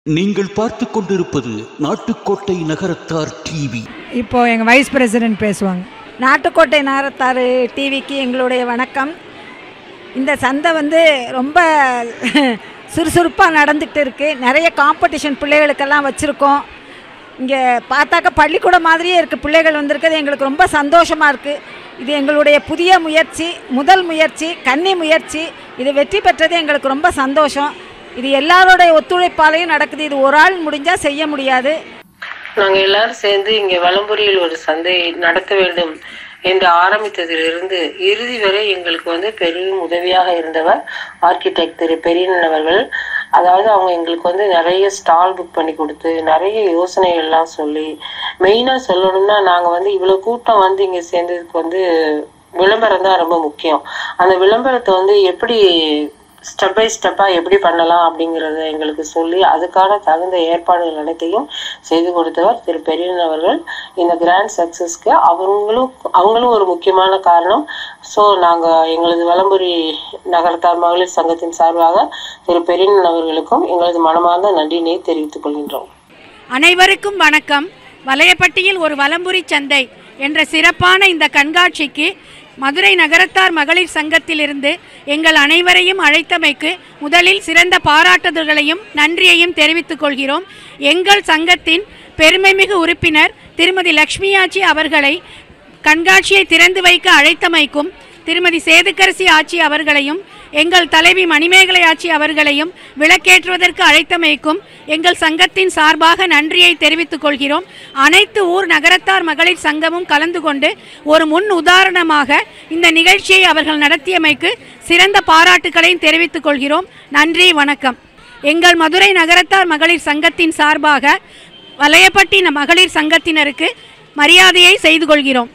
நீங்கள் பார்த்து கொண்டிருப்பது நாட்டுக்கோட்டை நகரத்தார் டிவி இப்போ எங்கள் வைஸ் பிரசிடென்ட் பேசுவாங்க நாட்டுக்கோட்டை நகரத்தார் டிவிக்கு எங்களுடைய வணக்கம் இந்த சந்தை வந்து ரொம்ப சுறுசுறுப்பாக நடந்துக்கிட்டு இருக்குது நிறைய காம்படிஷன் பிள்ளைகளுக்கெல்லாம் வச்சுருக்கோம் இங்கே பார்த்தாக்க பள்ளிக்கூடம் மாதிரியே இருக்குது பிள்ளைகள் வந்திருக்கிறது எங்களுக்கு ரொம்ப சந்தோஷமாக இருக்குது இது எங்களுடைய புதிய முயற்சி முதல் முயற்சி கன்னி முயற்சி இது வெற்றி பெற்றது எங்களுக்கு ரொம்ப சந்தோஷம் இது எல்லாரோடைய ஒத்துழைப்பாலையும் நடக்குது இது ஒரு ஆள் முடிஞ்சால் செய்ய முடியாது நாங்க எல்லாரும் சேர்ந்து இங்க வலம்புரியில் ஒரு சந்தை நடத்த வேண்டும் என்று ஆரம்பித்ததிலிருந்து இறுதி வரை எங்களுக்கு வந்து பெரும் உதவியாக இருந்தவர் ஆர்கிடெக்ட் திரு பெரியண்ணன் அவர்கள் அதாவது அவங்க எங்களுக்கு வந்து நிறைய ஸ்டால் புக் பண்ணி கொடுத்து நிறைய யோசனைகள் எல்லாம் சொல்லி மெயினா சொல்லணும்னா நாங்க வந்து இவ்வளவு கூட்டம் வந்து இங்க சேர்ந்ததுக்கு வந்து விளம்பரம் தான் ரொம்ப முக்கியம் அந்த விளம்பரத்தை வந்து எப்படி ஸ்டெப் பை ஸ்டெப்பாக எப்படி பண்ணலாம் அப்படிங்கிறத எங்களுக்கு சொல்லி அதுக்கான தகுந்த ஏற்பாடுகள் அனைத்தையும் செய்து கொடுத்தவர் திரு பெரியன் அவர்கள் இந்த கிராண்ட் சக்ஸஸ்க்கு அவங்களும் அவங்களும் ஒரு முக்கியமான காரணம் ஸோ நாங்கள் எங்களது வலம்புரி நகரத்தார் மகளிர் சங்கத்தின் சார்பாக திரு பெரியன் அவர்களுக்கும் எங்களது மனமார்ந்த நன்றியினை தெரிவித்துக் கொள்கின்றோம் அனைவருக்கும் வணக்கம் வலையப்பட்டியில் ஒரு வலம்புரி சந்தை என்ற சிறப்பான இந்த கண்காட்சிக்கு மதுரை நகரத்தார் மகளிர் சங்கத்திலிருந்து எங்கள் அனைவரையும் அழைத்தமைக்கு முதலில் சிறந்த பாராட்டுதல்களையும் நன்றியையும் தெரிவித்துக் கொள்கிறோம் எங்கள் சங்கத்தின் பெருமைமிகு உறுப்பினர் திருமதி லக்ஷ்மியாச்சி அவர்களை கண்காட்சியை திறந்து வைக்க அழைத்தமைக்கும் திருமதி சேதுக்கரசி ஆட்சி அவர்களையும் எங்கள் தலைவி மணிமேகலை ஆட்சி அவர்களையும் விளக்கேற்றுவதற்கு அழைத்தமைக்கும் எங்கள் சங்கத்தின் சார்பாக நன்றியை தெரிவித்துக் கொள்கிறோம் அனைத்து ஊர் நகரத்தார் மகளிர் சங்கமும் கலந்து கொண்டு ஒரு முன் உதாரணமாக இந்த நிகழ்ச்சியை அவர்கள் நடத்தியமைக்கு சிறந்த பாராட்டுக்களையும் தெரிவித்துக் கொள்கிறோம் நன்றி வணக்கம் எங்கள் மதுரை நகரத்தார் மகளிர் சங்கத்தின் சார்பாக வலையப்பட்டி மகளிர் சங்கத்தினருக்கு மரியாதையை செய்து கொள்கிறோம்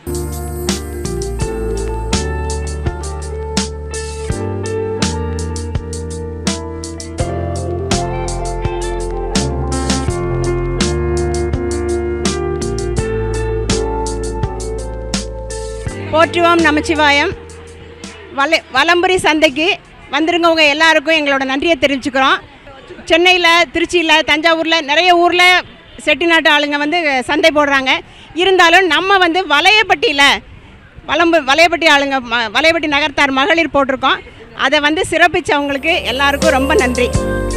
போற்றுவோம் நமச்சிவாயம் வல வலம்புரி சந்தைக்கு வந்திருங்கவங்க எல்லாருக்கும் எங்களோட நன்றியை தெரிவிச்சுக்கிறோம் சென்னையில் திருச்சியில் தஞ்சாவூரில் நிறைய ஊரில் செட்டிநாட்டு ஆளுங்க வந்து சந்தை போடுறாங்க இருந்தாலும் நம்ம வந்து வலையப்பட்டியில் வலம்பு வலையப்பட்டி ஆளுங்க ம வலையப்பட்டி நகர்த்தார் மகளிர் போட்டிருக்கோம் அதை வந்து சிறப்பித்தவங்களுக்கு எல்லாருக்கும் ரொம்ப நன்றி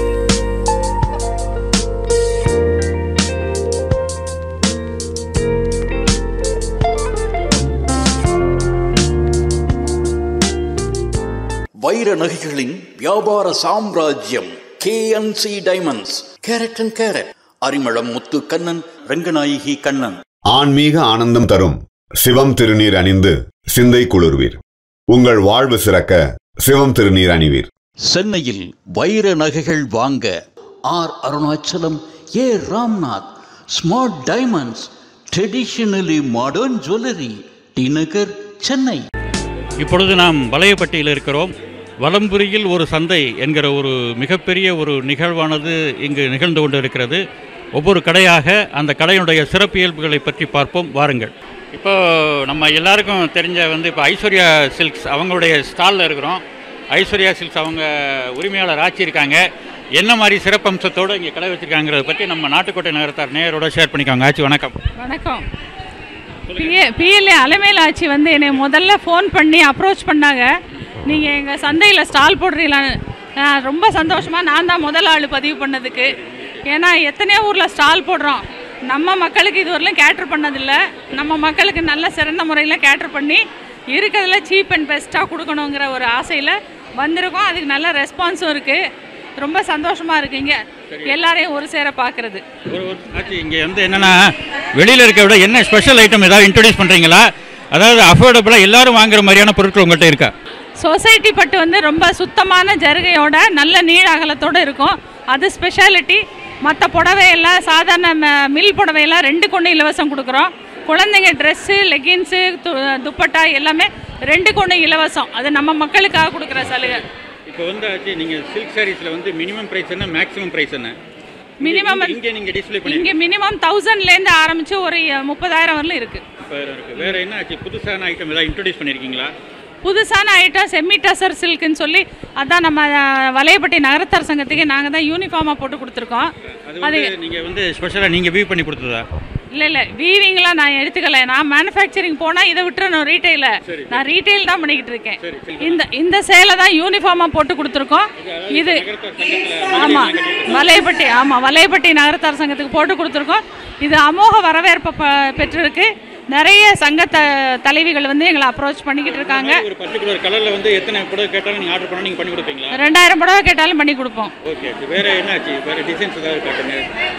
வைர நகைகளின் வியாபார சாம்ராஜ்யம் KNC diamonds carat and carat Arimalam Muthu Kannan Ranganayaki Kannan ஆன்மீக ஆனந்தம் தரும் சிவம் திருநீர் அணிந்து சிந்தை குளிர்வீர் உங்கள் வாழ்வு சிறக்க சிவம் திருநீர் அணிவீர் சென்னையில் வைர நகைகள் வாங்க R Arunachalam A Ramnath smart diamonds traditionally modern jewellery T Nagar Chennai இப்பொழுது நாம் வலையப்பட்டியில் இருக்கிறோம் வலம்புரியில் ஒரு சந்தை என்கிற ஒரு மிகப்பெரிய ஒரு நிகழ்வானது இங்கு நிகழ்ந்து கொண்டு இருக்கிறது ஒவ்வொரு கடையாக அந்த கடையினுடைய சிறப்பியல்புகளை பற்றி பார்ப்போம் வாருங்கள் இப்போ நம்ம எல்லாருக்கும் தெரிஞ்ச வந்து இப்போ ஐஸ்வர்யா சில்க்ஸ் அவங்களுடைய ஸ்டாலில் இருக்கிறோம் ஐஸ்வர்யா சில்க்ஸ் அவங்க உரிமையாளர் ஆட்சி இருக்காங்க என்ன மாதிரி சிறப்பம்சத்தோடு இங்கே கடை வச்சுருக்காங்கிறத பற்றி நம்ம நாட்டுக்கோட்டை நகரத்தார் நேயரோட ஷேர் பண்ணிக்கோங்க ஆட்சி வணக்கம் வணக்கம் பிஏ பிஎல்ஏ அலமேல் ஆட்சி வந்து என்னை முதல்ல ஃபோன் பண்ணி அப்ரோச் பண்ணாங்க நீங்கள் எங்கள் சந்தையில் ஸ்டால் போடுறீங்களான்னு நான் ரொம்ப சந்தோஷமாக நான் தான் முதல் ஆள் பதிவு பண்ணதுக்கு ஏன்னா எத்தனையோ ஊரில் ஸ்டால் போடுறோம் நம்ம மக்களுக்கு இதுவரையிலும் கேட்டர் பண்ணதில்லை நம்ம மக்களுக்கு நல்ல சிறந்த முறையில் கேட்டர் பண்ணி இருக்கிறதுல சீப் அண்ட் பெஸ்ட்டாக கொடுக்கணுங்கிற ஒரு ஆசையில் வந்திருக்கோம் அதுக்கு நல்ல ரெஸ்பான்ஸும் இருக்குது ரொம்ப சந்தோஷமாக இருக்குங்க எல்லாரையும் ஒரு சேர பார்க்குறது ஒரு ஒரு ஆச்சு இங்கே வந்து என்னென்னா வெளியில் இருக்க விட என்ன ஸ்பெஷல் ஐட்டம் ஏதாவது இன்ட்ரடியூஸ் பண்ணுறீங்களா அதாவது அஃபோர்டபுளாக எல்லாரும் வாங்குற மாதிரியான பொருட்கள் உங்கள்கிட்ட இருக்கா சொசைட்டி பட்டு வந்து ரொம்ப சுத்தமான ஜருகையோட நல்ல நீள அகலத்தோடு இருக்கும் அது ஸ்பெஷாலிட்டி மற்ற புடவையெல்லாம் சாதாரண ம- மில் புடவையெல்லாம் ரெண்டு கொண்டு இலவசம் கொடுக்குறோம் குழந்தைங்க ட்ரெஸ்ஸு லெகின்ஸு துப்பட்டா எல்லாமே ரெண்டு கொண்டு இலவசம் அது நம்ம மக்களுக்காக கொடுக்குற சலுகை இப்போ வந்து ஆச்சு நீங்கள் சில்க் சாரீஸில் வந்து மினிமம் ப்ரைஸ் என்ன மேக்ஸிமம் ப்ரைஸ் என்ன மினிமம் இங்கே நீங்கள் டிஸ்பிளே இங்கே பண்ணி மினிமம் தௌசண்ட்லேருந்து ஆரம்பித்து ஒரு முப்பதாயிரம் வரலும் இருக்குது வேறு இருக்குது வேறு என்ன ஆச்சு புதுசான ஐட்டம் ஏதாவது இன்ட்ரடியூஸ் பண்ணியிருக்கீங்களா புதுசான ஐட்டம் செமி டசர் சில்க்குன்னு சொல்லி அதான் நம்ம அஹ், வலையப்பட்டி நகரத்தார் சங்கத்துக்கு நாங்கள் தான் யூனிஃபார்மாக போட்டு கொடுத்துருக்கோம் அது வந்து நீங்கள் வந்து ஸ்பெஷலாக நீங்கள் வியூ பண்ணி கொடுத்ததா இல்லை இல்லை வீவிங்லாம் நான் எடுத்துக்கல நான் மேனுஃபேக்சரிங் போனால் இதை விட்டுறணும் ரீட்டைலில் நான் ரீட்டைல் தான் பண்ணிக்கிட்டு இருக்கேன் இந்த இந்த சேலை தான் யூனிஃபார்மாக போட்டு கொடுத்துருக்கோம் இது ஆமாம் வலையப்பட்டி ஆமாம் வலையப்பட்டி நகரத்தார் சங்கத்துக்கு போட்டு கொடுத்துருக்கோம் இது அமோக வரவேற்பை ப- பெற்றிருக்கு நிறைய சங்க த தலைவிகள் வந்து எங்களை அப்ரோச் பண்ணிக்கிட்டு இருக்காங்க ஒரு பர்டிகுலர் கலரில் வந்து எத்தனை புடவை கேட்டாலும் நீங்கள் ஆர்டர் பண்ணால் நீங்கள் பண்ணி கொடுப்பீங்களா ரெண்டாயிரம் புடவை கேட்டாலும் பண்ணி கொடுப்போம் ஓகே வேறு என்னாச்சு வேறு டிசைன்ஸ் ஏதாவது காட்டுங்க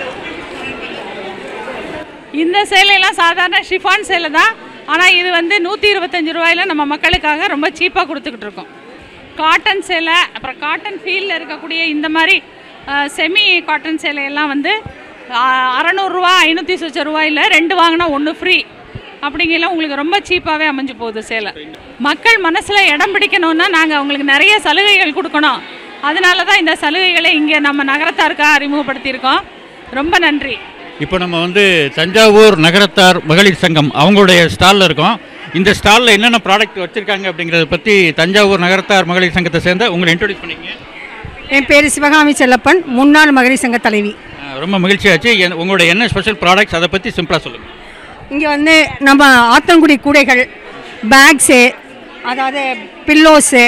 இந்த சேலையெல்லாம் சாதாரண ஷிஃபான் சேலை தான் ஆனால் இது வந்து நூற்றி இருபத்தஞ்சி ரூபாயில நம்ம மக்களுக்காக ரொம்ப சீப்பாக கொடுத்துக்கிட்டு இருக்கோம் காட்டன் சேலை அப்புறம் காட்டன் ஃபீல்டில் இருக்கக்கூடிய இந்த மாதிரி செமி காட்டன் சேலையெல்லாம் வந்து அஹ், அறநூறுரூவா ஐநூற்றி சொச்ச ரூபாயில் ரெண்டு வாங்கினா ஒன்று ஃப்ரீ அப்படிங்கலாம் உங்களுக்கு ரொம்ப சீப்பாகவே அமைஞ்சு போகுது சேலை மக்கள் மனசில் இடம் பிடிக்கணும்னா நாங்கள் அவங்களுக்கு நிறைய சலுகைகள் கொடுக்கணும் அதனால தான் இந்த சலுகைகளை இங்கே நம்ம நகரத்தாருக்காக அறிமுகப்படுத்தியிருக்கோம் ரொம்ப நன்றி இப்போ நம்ம வந்து தஞ்சாவூர் நகரத்தார் மகளிர் சங்கம் அவங்களுடைய ஸ்டாலில் இருக்கோம் இந்த ஸ்டாலில் என்னென்ன ப்ராடக்ட் வச்சுருக்காங்க அப்படிங்கிறத பற்றி தஞ்சாவூர் நகரத்தார் மகளிர் சங்கத்தை சேர்ந்த உங்களை இன்ட்ரோடியூஸ் பண்ணிங்க என் பேர் சிவகாமி செல்லப்பன் முன்னாள் மகளிர் சங்க தலைவி அஹ் ரொம்ப மகிழ்ச்சியாச்சு என்- உங்களுடைய என்ன ஸ்பெஷல் ப்ராடக்ட்ஸ் அதை பற்றி சிம்பிளாக சொல்லுங்கள் இங்கே வந்து நம்ம ஆத்தங்குடி கூடைகள் பேக்ஸு அதாவது பில்லோஸு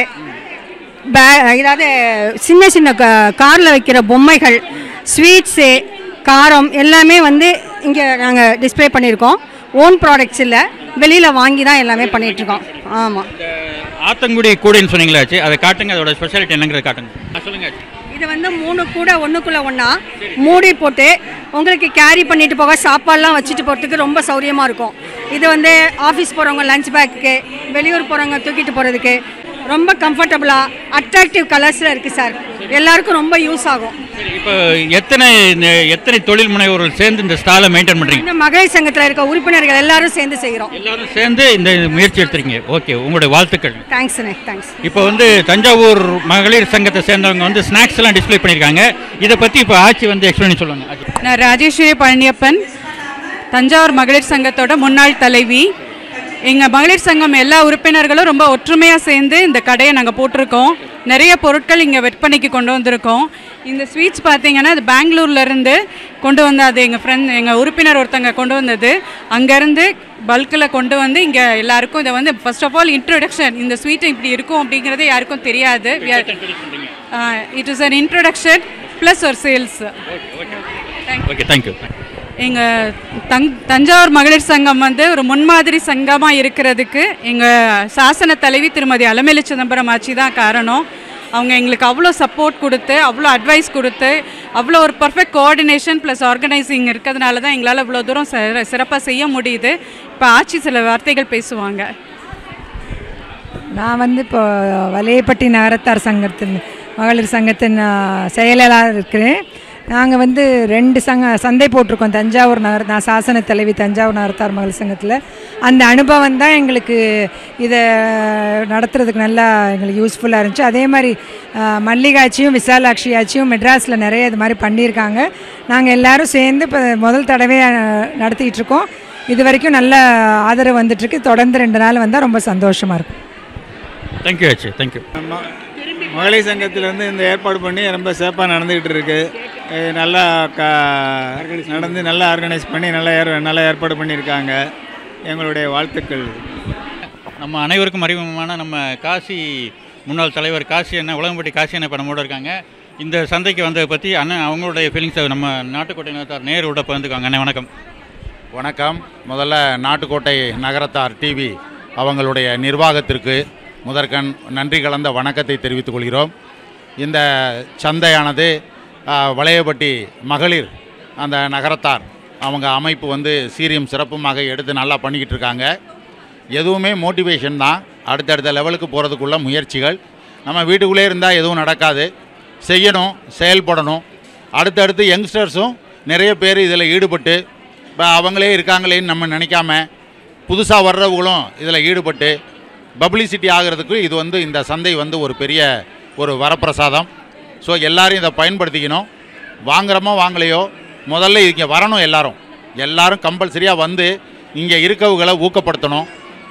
பே இதாவது சின்ன சின்ன காரில் வைக்கிற பொம்மைகள் ஸ்வீட்ஸு காரம் எல்லாமே வந்து இங்கே நாங்கள் டிஸ்ப்ளே பண்ணியிருக்கோம் ஓன் ப்ராடக்ட்ஸ் இல்லை வெளியில் வாங்கி தான் எல்லாமே பண்ணிகிட்ருக்கோம் ஆமாம் ஆத்தங்குடி கூடைன்னு சொன்னீங்களாச்சு அதை காட்டுங்க அதோட ஸ்பெஷாலிட்டி என்னங்கிறத காட்டுங்க ஆ, சொல்லுங்க ஆச்சி. இது வந்து மூணு கூட ஒன்றுக்குள்ளே ஒன்றா மூடி போட்டு உங்களுக்கு கேரி பண்ணிட்டு போக சாப்பாடுலாம் வச்சுட்டு போகிறதுக்கு ரொம்ப சௌரியமாக இருக்கும் இது வந்து ஆஃபீஸ் போகிறவங்க லஞ்ச் பேக்கு வெளியூர் போகிறவங்க தூக்கிட்டு போகிறதுக்கு ரொம்ப கம்ஃபர்டபுளாக அட்ராக்டிவ் கலர்ஸில் இருக்குது சார் எல்லாருக்கும் ரொம்ப யூஸ் ஆகும் சரி இப்போ எத்தனை இந்த- எத்தனை தொழில் முனைவோர்கள் சேர்ந்து இந்த ஸ்டாலை மெயின்டைன் பண்ணுறீங்க இந்த மகளிர் சங்கத்தில் இருக்க உறுப்பினர்கள் எல்லாரும் சேர்ந்து செய்கிறோம் எல்லாரும் சேர்ந்து இந்த முயற்சி எடுத்துருக்கீங்க ஓகே உங்களுடைய வாழ்த்துக்கள் தேங்க்ஸ்ண்ணே தேங்க்ஸ் இப்போ வந்து தஞ்சாவூர் மகளிர் சங்கத்தை சேர்ந்தவங்க வந்து ஸ்நாக்ஸ் எல்லாம் டிஸ்ப்ளே பண்ணியிருக்காங்க இதை பற்றி இப்போ ஆட்சி வந்து எக்ஸ்பிளைன் சொல்லுவாங்க ஆச்சி. நான் ராஜேஸ்வரி பழனியப்பன் தஞ்சாவூர் மகளிர் சங்கத்தோட முன்னாள் தலைவி எங்கள் மகளிர் சங்கம் எல்லா உறுப்பினர்களும் ரொம்ப ஒற்றுமையாக சேர்ந்து இந்த கடையை நாங்கள் போட்டிருக்கோம் நிறைய பொருட்கள் இங்கே விற்பனைக்கு கொண்டு வந்திருக்கோம் இந்த ஸ்வீட்ஸ் பார்த்தீங்கன்னா அது பெங்களூர்லேருந்து கொண்டு வந்த அது எங்கள் ஃப்ரெண்ட் எங்கள் உறுப்பினர் ஒருத்தங்க கொண்டு வந்தது அங்கேருந்து பல்கில் கொண்டு வந்து இங்கே எல்லாருக்கும் இதை வந்து ஃபர்ஸ்ட் ஆஃப் ஆல் இன்ட்ரொடக்ஷன் இந்த ஸ்வீட் இப்படி இருக்கும் அப்படிங்கிறது யாருக்கும் தெரியாது it is an introduction plus ஒரு சேல்ஸ் ஓகே தேங்க்யூ எங்கள் தங் தஞ்சாவூர் மகளிர் சங்கம் வந்து ஒரு முன்மாதிரி சங்கமாக இருக்கிறதுக்கு எங்கள் சாசன தலைவி திருமதி அலமேலு சிதம்பரம் ஆட்சி தான் காரணம் அவங்க எங்களுக்கு அவ்வளோ சப்போர்ட் கொடுத்து அவ்வளோ அட்வைஸ் கொடுத்து அவ்வளோ ஒரு பர்ஃபெக்ட் கோஆர்டினேஷன் ப்ளஸ் ஆர்கனைசிங் இருக்கிறதுனால தான் எங்களால் இவ்வளோ தூரம் சிறப்பாக செய்ய முடியுது இப்போ ஆட்சி சில வார்த்தைகள் பேசுவாங்க நான் வந்து இப்போ வலையப்பட்டி நகரத்தார் சங்கத்தின் மகளிர் சங்கத்தின் ஆ, செயலாளர் இருக்கிறேன் நாங்கள் வந்து ரெண்டு சங்க சந்தை போட்டிருக்கோம் தஞ்சாவூர் நகர் நான் சாசன தலைவி தஞ்சாவூர் நகரத்தார் மகளிர் சங்கத்தில் அந்த அனுபவம் தான் எங்களுக்கு இதை நடத்துறதுக்கு நல்லா எங்களுக்கு யூஸ்ஃபுல்லாக இருந்துச்சு அதே மாதிரி ஆ, மல்லிகாட்சியும் விசாலாட்சி ஆட்சியும் மெட்ராஸில் நிறைய இது மாதிரி பண்ணியிருக்காங்க நாங்கள் எல்லாரும் சேர்ந்து இப்போ முதல் தடவையாக நடத்திக்கிட்டு இருக்கோம் இது வரைக்கும் நல்ல ஆதரவு வந்துட்டுருக்கு தொடர்ந்து ரெண்டு நாள் வந்தால் ரொம்ப சந்தோஷமாக இருக்கும் தேங்க்யூ ஆச்சு தேங்க்யூ மகளிர் சங்கத்தில் வந்து இந்த ஏற்பாடு பண்ணி ரொம்ப சேஃபாக நடந்துக்கிட்டு இருக்கு அஹ் நல்லா க நடந்து நல்லா ஆர்கனைஸ் பண்ணி நல்லா ஏற் நல்லா ஏற்பாடு பண்ணியிருக்காங்க எங்களுடைய வாழ்த்துக்கள் நம்ம அனைவருக்கும் அறிமுகமான நம்ம காசி முன்னாள் தலைவர் காசி அண்ணன் உலகம்பட்டி காசி அண்ணன் இப்போ நம்மோட இருக்காங்க இந்த சந்தைக்கு வந்ததை பற்றி அண்ணன் அவங்களுடைய ஃபீலிங்ஸை நம்ம நாட்டுக்கோட்டை நகரத்தார் நேரோட பகிர்ந்துக்காங்க அண்ணன் வணக்கம் வணக்கம் முதல்ல நாட்டுக்கோட்டை நகரத்தார் டிவி அவங்களுடைய நிர்வாகத்திற்கு முதற்கண் நன்றி கலந்த வணக்கத்தை தெரிவித்துக் கொள்கிறோம் இந்த சந்தையானது ஆ, வளையப்பட்டி மகளிர் அந்த நகரத்தார் அவங்க அமைப்பு வந்து சீரியம் சிறப்புமாக எடுத்து நல்லா பண்ணிக்கிட்டு இருக்காங்க எதுவுமே மோட்டிவேஷன் தான் அடுத்தடுத்த லெவலுக்கு போகிறதுக்குள்ள முயற்சிகள் நம்ம வீட்டுக்குள்ளே இருந்தால் எதுவும் நடக்காது செய்யணும் செயல்படணும் அடுத்தடுத்து யங்ஸ்டர்ஸும் நிறைய பேர் இதில் ஈடுபட்டு இப்போ அவங்களே இருக்காங்களேன்னு நம்ம நினைக்காம புதுசாக வர்றவங்களும் இதில் ஈடுபட்டு பப்ளிசிட்டி ஆகிறதுக்கு இது வந்து இந்த சந்தை வந்து ஒரு பெரிய ஒரு வரப்பிரசாதம் ஸோ எல்லாரும் இதை பயன்படுத்திக்கணும் வாங்குறோமோ வாங்கலையோ முதல்ல இங்கே வரணும் எல்லாரும் எல்லாரும் கம்பல்சரியாக வந்து இங்கே இருக்கவங்களை ஊக்கப்படுத்தணும்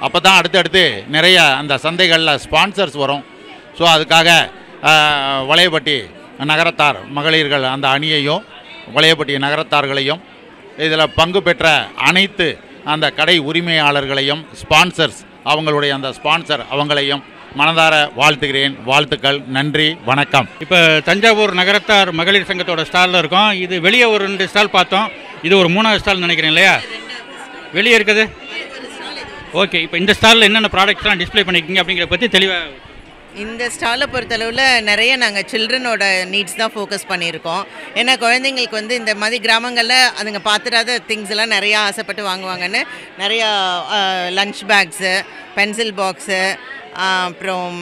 அப்போ தான் அடுத்தடுத்து நிறைய அந்த சந்தைகளில் ஸ்பான்சர்ஸ் வரும் ஸோ அதுக்காக ஆஹ், வளையப்பட்டி நகரத்தார் மகளிர்கள் அந்த அணியையும் வளையப்பட்டி நகரத்தார்களையும் இதில் பங்கு பெற்ற அனைத்து அந்த கடை உரிமையாளர்களையும் ஸ்பான்சர்ஸ் அவங்களுடைய அந்த ஸ்பான்சர் அவங்களையும் மனதார வாழ்த்துகிறேன் வாழ்த்துக்கள் நன்றி வணக்கம் இப்போ தஞ்சாவூர் நகரத்தார் மகளிர் சங்கத்தோட ஸ்டாலில் இருக்கோம் இது வெளியே ஒரு ரெண்டு ஸ்டால் பார்த்தோம் இது ஒரு மூணாவது ஸ்டால் நினைக்கிறேன் இல்லையா வெளியே இருக்குது ஓகே இப்போ இந்த ஸ்டாலில் என்னென்ன ப்ராடக்ட்ஸ்லாம் டிஸ்ப்ளே பண்ணியிருக்கீங்க அப்படிங்கிறத பற்றி தெளிவாக இந்த ஸ்டாலை பொறுத்தளவில் நிறைய நாங்கள் சில்ட்ரனோட நீட்ஸ் தான் ஃபோக்கஸ் பண்ணியிருக்கோம் ஏன்னா குழந்தைங்களுக்கு வந்து இந்த மாதிரி கிராமங்களில் அதுங்க பார்த்துடாத திங்ஸ் எல்லாம் நிறையா ஆசைப்பட்டு வாங்குவாங்கன்னு நிறையா லஞ்ச் பேக்ஸு பென்சில் பாக்ஸு அப்புறம்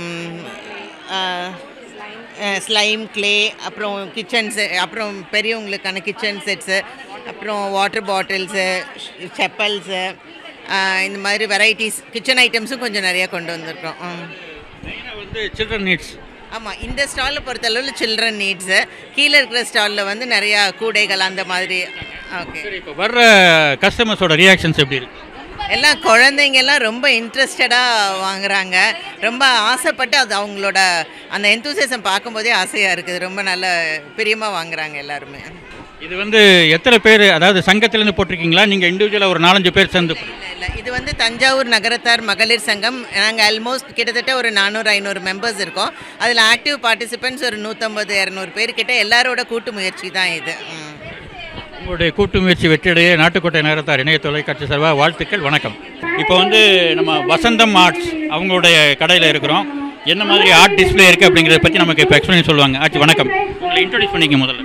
ஸ்லைம் க்ளே அப்புறம் கிச்சன்ஸு அப்புறம் பெரியவங்களுக்கான கிச்சன் செட்ஸு அப்புறம் வாட்டர் பாட்டில்ஸு செப்பல்ஸு இந்த மாதிரி வெரைட்டிஸ் கிச்சன் ஐட்டம்ஸும் கொஞ்சம் நிறையா கொண்டு வந்திருக்கோம் ம். வந்து சில்ட்ரன் நீட்ஸ் ஆமாம் இந்த ஸ்டாலில் பொறுத்தளவில் சில்ட்ரன் நீட்ஸு கீழே இருக்கிற ஸ்டாலில் வந்து நிறையா கூடைகள் அந்த மாதிரி ஓகே இப்போ வர்ற கஸ்டமர்ஸோட ரியாக்ஷன்ஸ் எப்படி இருக்கு எல்லாம் குழந்தைங்க எல்லாம் ரொம்ப இன்ட்ரெஸ்டடாக வாங்குறாங்க ரொம்ப ஆசைப்பட்டு அது அவங்களோட அந்த எந்தூசியசம் பார்க்கும்போதே ஆசையாக இருக்குது ரொம்ப நல்ல பிரியமாக வாங்குறாங்க எல்லாருமே இது வந்து எத்தனை பேர் அதாவது சங்கத்திலேருந்து போட்டிருக்கீங்களா நீங்கள் இண்டிவிஜுவலாக ஒரு நாலஞ்சு பேர் சேர்ந்து இல்லை இது வந்து தஞ்சாவூர் நகரத்தார் மகளிர் சங்கம் நாங்கள் ஆல்மோஸ்ட் கிட்டத்தட்ட ஒரு நானூறு ஐநூறு மெம்பர்ஸ் இருக்கோம் அதில் ஆக்டிவ் பார்ட்டிசிபெண்ட்ஸ் ஒரு நூற்றம்பது இரநூறு பேர் கிட்ட எல்லாரோட கூட்டு முயற்சி தான் இது ம். உங்களுடைய கூட்டு முயற்சி வெற்றியடைய நாட்டுக்கோட்டை நகரத்தார் இணைய தொலைக்காட்சி சார்பாக வாழ்த்துக்கள் வணக்கம் இப்போ வந்து நம்ம வசந்தம் ஆர்ட்ஸ் அவங்களுடைய கடையில் இருக்கிறோம் என்ன மாதிரி ஆர்ட் டிஸ்ப்ளே இருக்குது அப்படிங்கிறத பற்றி நமக்கு இப்போ எக்ஸ்பிளைன் சொல்லுவாங்க ஆச்சு வணக்கம் உங்களை இன்ட்ரோடியூஸ் பண்ணிக்க முதல்ல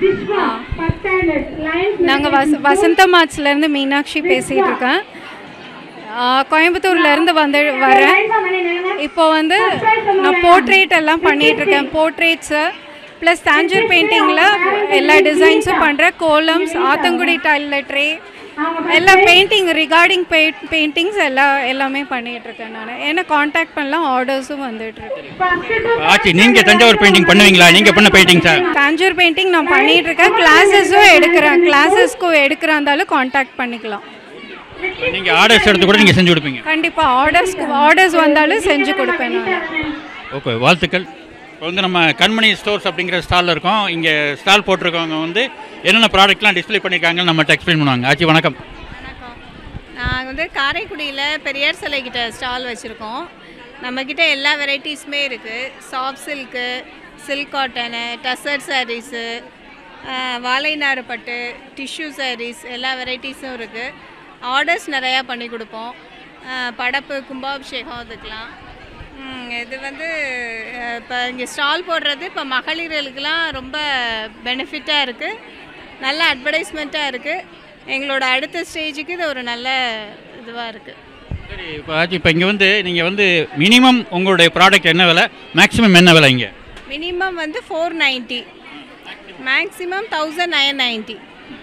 நாங்கள் வச வசந்த மார்ட்ஸ்லேருந்து மீனாட்சி பேசிகிட்டு இருக்கேன் கோயம்புத்தூர்லேருந்து வந்து வரேன் இப்போ வந்து நான் போர்ட்ரேட் எல்லாம் பண்ணிட்டு இருக்கேன் போர்ட்ரேட்ஸு ப்ளஸ் தாஞ்சூர் பெயிண்டிங்கில் எல்லா டிசைன்ஸும் பண்ணுறேன் கோலம்ஸ் ஆத்தங்குடி டைலில் ட்ரே எல்லா பெயிண்டிங் ரிகார்டிங் பெயிண்ட் பெயிண்டிங்ஸ் எல்லா எல்லாமே பண்ணிட்டு இருக்கேன் நான் ஏன்னா காண்டாக்ட் பண்ணலாம் ஆர்டர்ஸும் வந்துட்டு இருக்கு ஆச்சு நீங்கள் தஞ்சாவூர் பெயிண்டிங் பண்ணுவீங்களா நீங்கள் பண்ண பெயிண்டிங் சார் தாஞ்சூர் பெயிண்டிங் நான் பண்ணிட்டு இருக்கேன் கிளாஸஸும் எடுக்கிறேன் கிளாஸஸ்க்கும் எடுக்கிறா இருந்தாலும் காண்டாக்ட் பண்ணிக்கலாம் நீங்கள் ஆர்டர்ஸ் எடுத்து கூட நீங்கள் செஞ்சு கொடுப்பீங்க கண்டிப்பாக ஆர்டர்ஸ்க்கு ஆர்டர்ஸ் வந்தாலும் செஞ்சு கொடுப்பேன் நான் ஓகே வாழ்த்துக்கள் இப்போ வந்து நம்ம கண்மணி ஸ்டோர்ஸ் அப்படிங்கிற ஸ்டாலில் இருக்கோம் இங்கே ஸ்டால் போட்டிருக்கவங்க வந்து என்னென்ன ப்ராடக்ட்லாம் டிஸ்ப்ளே பண்ணியிருக்காங்கன்னு நம்மகிட்ட எக்ஸ்பிளைன் பண்ணுவாங்க ஆச்சு வணக்கம் நாங்கள் வந்து காரைக்குடியில் பெரியார் சிலை கிட்ட ஸ்டால் வச்சுருக்கோம் நம்மக்கிட்ட எல்லா வெரைட்டிஸுமே இருக்குது soft silk silk cotton tussar saris வாழை நாறு பட்டு டிஷ்யூ சாரீஸ் எல்லா வெரைட்டிஸும் இருக்குது ஆர்டர்ஸ் நிறையா பண்ணி கொடுப்போம் அஹ், படப்பு கும்பாபிஷேகம் அதுக்கெலாம் ம், இது வந்து இப்போ இங்கே ஸ்டால் போடுறது இப்போ மகளிர்களுக்கெல்லாம் ரொம்ப பெனிஃபிட்டாக இருக்குது நல்ல அட்வர்டைஸ்மெண்ட்டாக இருக்குது எங்களோட அடுத்த ஸ்டேஜுக்கு இது ஒரு நல்ல இதுவாக இருக்குது சரி இப்போ ஆச்சு இப்போ இங்கே வந்து நீங்கள் வந்து மினிமம் உங்களுடைய ப்ராடக்ட் என்ன விலை மேக்ஸிமம் என்ன விலை இங்கே மினிமம் வந்து four ninety maximum thousand nine ninety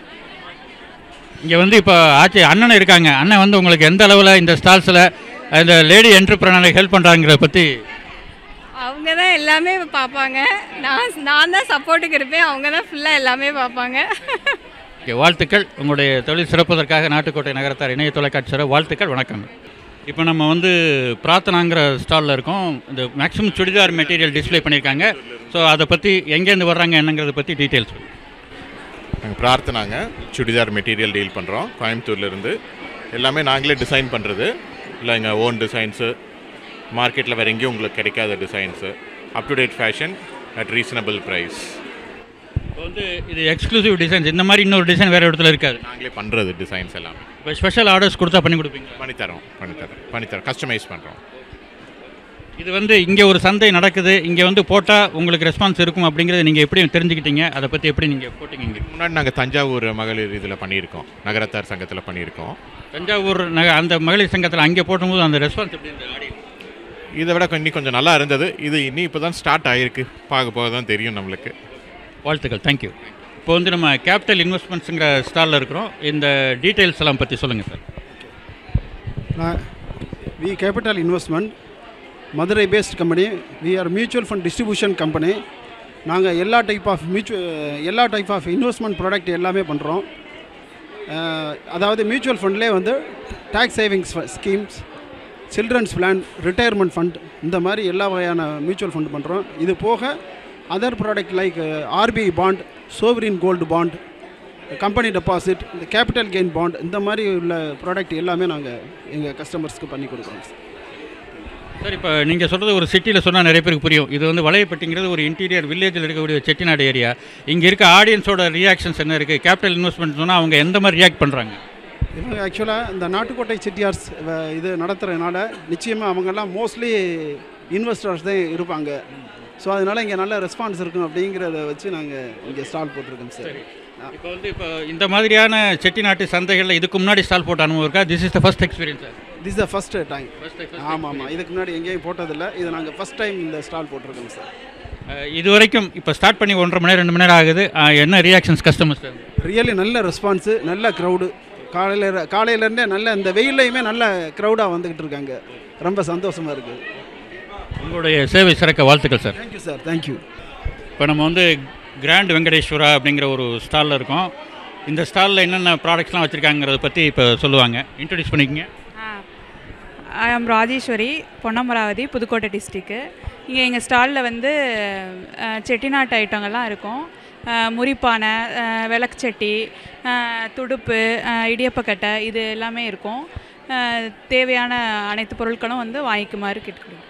இங்கே வந்து இப்போ ஆச்சு அண்ணன் இருக்காங்க அண்ணன் வந்து உங்களுக்கு எந்த அளவில் இந்த ஸ்டால்ஸில் இந்த லேடி என்டர்பிரனரை ஹெல்ப் பண்ணுறாங்கிறத பற்றி அவங்க தான் எல்லாமே பார்ப்பாங்க நான் நான் தான் சப்போர்ட்டுக்கு இருப்பேன் அவங்க தான் ஃபுல்லாக எல்லாமே பார்ப்பாங்க ஓகே வாழ்த்துக்கள் உங்களுடைய தொழில் சிறப்பதற்காக நாட்டுக்கோட்டை நகரத்தார் இணைய தொலைக்காட்சி சார் வாழ்த்துக்கள் வணக்கம் இப்போ நம்ம வந்து பிரார்த்தனாங்கிற ஸ்டாலில் இருக்கோம் இந்த மேக்ஸிமம் சுடிதார் மெட்டீரியல் டிஸ்ப்ளே பண்ணியிருக்காங்க ஸோ அதை பற்றி எங்கேருந்து வர்றாங்க என்னங்கிறத பற்றி டீட்டெயில்ஸ் நாங்கள் பிரார்த்தனாங்க சுடிதார் மெட்டீரியல் டீல் பண்ணுறோம் கோயம்புத்தூர்லேருந்து எல்லாமே நாங்களே டிசைன் பண்ணுறது இல்லை எங்கள் ஓன் டிசைன்ஸு மார்க்கெட்டில் வேறு எங்கேயும் உங்களுக்கு கிடைக்காத designs up to date fashion at reasonable price இப்போ வந்து இது எக்ஸ்க்ளூசிவ் டிசைன்ஸ் இந்த மாதிரி இன்னொரு டிசைன் வேறு இடத்துல இருக்காது நாங்களே பண்ணுறது டிசைன்ஸ் எல்லாம் இப்போ ஸ்பெஷல் ஆர்டர்ஸ் கொடுத்தா பண்ணி கொடுப்பீங்க பண்ணித்தரோம் பண்ணித்தரோம் பண்ணித்தரோம் கஸ்டமைஸ் பண்ணுறோம் இது வந்து இங்கே ஒரு சந்தை நடக்குது இங்கே வந்து போட்டால் உங்களுக்கு ரெஸ்பான்ஸ் இருக்கும் அப்படிங்கிறத நீங்கள் எப்படி தெரிஞ்சுக்கிட்டீங்க அதை பற்றி எப்படி நீங்கள் போட்டீங்க இங்கே முன்னாடி நாங்கள் தஞ்சாவூர் மகளிர் இதில் பண்ணியிருக்கோம் நகரத்தார் சங்கத்தில் பண்ணியிருக்கோம் தஞ்சாவூர் நக அந்த மகளிர் சங்கத்தில் அங்கே போடும்போது அந்த ரெஸ்பான்ஸ் எப்படி இருந்தது ஆடியன்ஸ் இதை விட இன்னும் கொஞ்சம் நல்லா இருந்தது இது இன்னும் இப்போ தான் ஸ்டார்ட் ஆகிருக்கு பார்க்க போக தான் தெரியும் நம்மளுக்கு வாழ்த்துக்கள் தேங்க்யூ இப்போ வந்து நம்ம கேபிட்டல் இன்வெஸ்ட்மெண்ட்ஸுங்கிற ஸ்டாலில் இருக்கிறோம் இந்த டீட்டெயில்ஸ் எல்லாம் பற்றி சொல்லுங்கள் சார் நான் V capital investment Madurai based company we are mutual fund distribution company நாங்கள் எல்லா டைப் ஆஃப் மியூச்சு எல்லா டைப் ஆஃப் இன்வெஸ்ட்மெண்ட் ப்ராடக்ட் எல்லாமே பண்ணுறோம் அதாவது மியூச்சுவல் ஃபண்ட்லேயே வந்து tax savings schemes children's plan retirement fund இந்த மாதிரி எல்லா வகையான மியூச்சுவல் ஃபண்ட் பண்ணுறோம் இது போக other product like RBI bond sovereign gold bond company deposit இந்த கேபிட்டல் கெயின் பாண்ட் இந்த மாதிரி உள்ள ப்ராடக்ட் எல்லாமே நாங்கள் எங்கள் கஸ்டமர்ஸ்க்கு பண்ணி கொடுக்குறோம் சார் இப்போ நீங்கள் சொல்கிறது ஒரு சிட்டியில் சொன்னால் நிறைய பேருக்கு புரியும் இது வந்து வளையப்பட்டிங்கிறது ஒரு இன்டீரியர் வில்லேஜில் இருக்கக்கூடிய செட்டிநாடு ஏரியா இங்கே இருக்க ஆடியன்ஸோட ரியாக்ஷன்ஸ் என்ன இருக்குது கேபிட்டல் இன்வெஸ்ட்மெண்ட் சொன்னால் அவங்க எந்த மாதிரி ரியாக்ட் பண்ணுறாங்க இவங்க ஆக்சுவலாக இந்த நாட்டுக்கோட்டை செட்டியார்ஸ் வ- இது நடத்துகிறதுனால நிச்சயமாக அவங்கெல்லாம் மோஸ்ட்லி இன்வெஸ்டர்ஸ் தான் இருப்பாங்க ஸோ அதனால் இங்கே நல்ல ரெஸ்பான்ஸ் இருக்கும் அப்படிங்கிறத வச்சு நாங்கள் இங்கே ஸ்டால் போட்டிருக்கோம் சார் இப்போ வந்து இப்போ இந்த மாதிரியான செட்டிநாட்டு சந்தைகளில் இதுக்கு முன்னாடி ஸ்டால் போட்ட அனுபவம் இருக்கா this is the first experience sir this the first time ஆமாம் ஆமாம் இதுக்கு முன்னாடி எங்கேயும் போட்டதில்லை இது நாங்கள் ஃபஸ்ட் டைம் இந்த ஸ்டால் போட்டிருக்கோம் சார் அஹ், இது வரைக்கும் இப்போ ஸ்டார்ட் பண்ணி ஒன்றரை மணி நேரம் ரெண்டு மணி நேரம் ஆகுது அஹ், என்ன ரியாக்ஷன்ஸ் கஸ்டமர்ஸ் ரியலி நல்ல ரெஸ்பான்ஸு நல்ல க்ரௌடு காலையில் காலையிலேருந்தே நல்ல இந்த வெயில்லையுமே நல்ல க்ரௌடாக வந்துக்கிட்டு இருக்காங்க ரொம்ப சந்தோஷமாக இருக்குது உங்களுடைய சேவை சிறக்க வாழ்த்துக்கள் சார் தேங்க்யூ சார் தேங்க்யூ இப்போ நம்ம வந்து கிராண்ட் வெங்கடேஸ்வரா அப்படிங்கிற ஒரு ஸ்டாலில் இருக்கோம் இந்த ஸ்டாலில் என்னென்ன ப்ராடக்ட்ஸ்லாம் வச்சுருக்காங்கிறத பற்றி இப்போ சொல்லுவாங்க இன்ட்ரடியூஸ் பண்ணிக்கங்க ஐ ஆம் ராஜேஸ்வரி பொன்னமராவதி புதுக்கோட்டை டிஸ்ட்ரிக்கு இங்கே எங்கள் ஸ்டாலில் வந்து அஹ், செட்டிநாட்டு ஐட்டங்கள்லாம் இருக்கும் அஹ், முறிப்பானை அஹ், விளக்குச்சட்டி அஹ், துடுப்பு அஹ், இடியப்பக்கட்டை இது எல்லாமே இருக்கும் அஹ், தேவையான அனைத்து பொருட்களும் வந்து வாங்கிக்குமாறு கேட்டுக்கொள்கிறேன்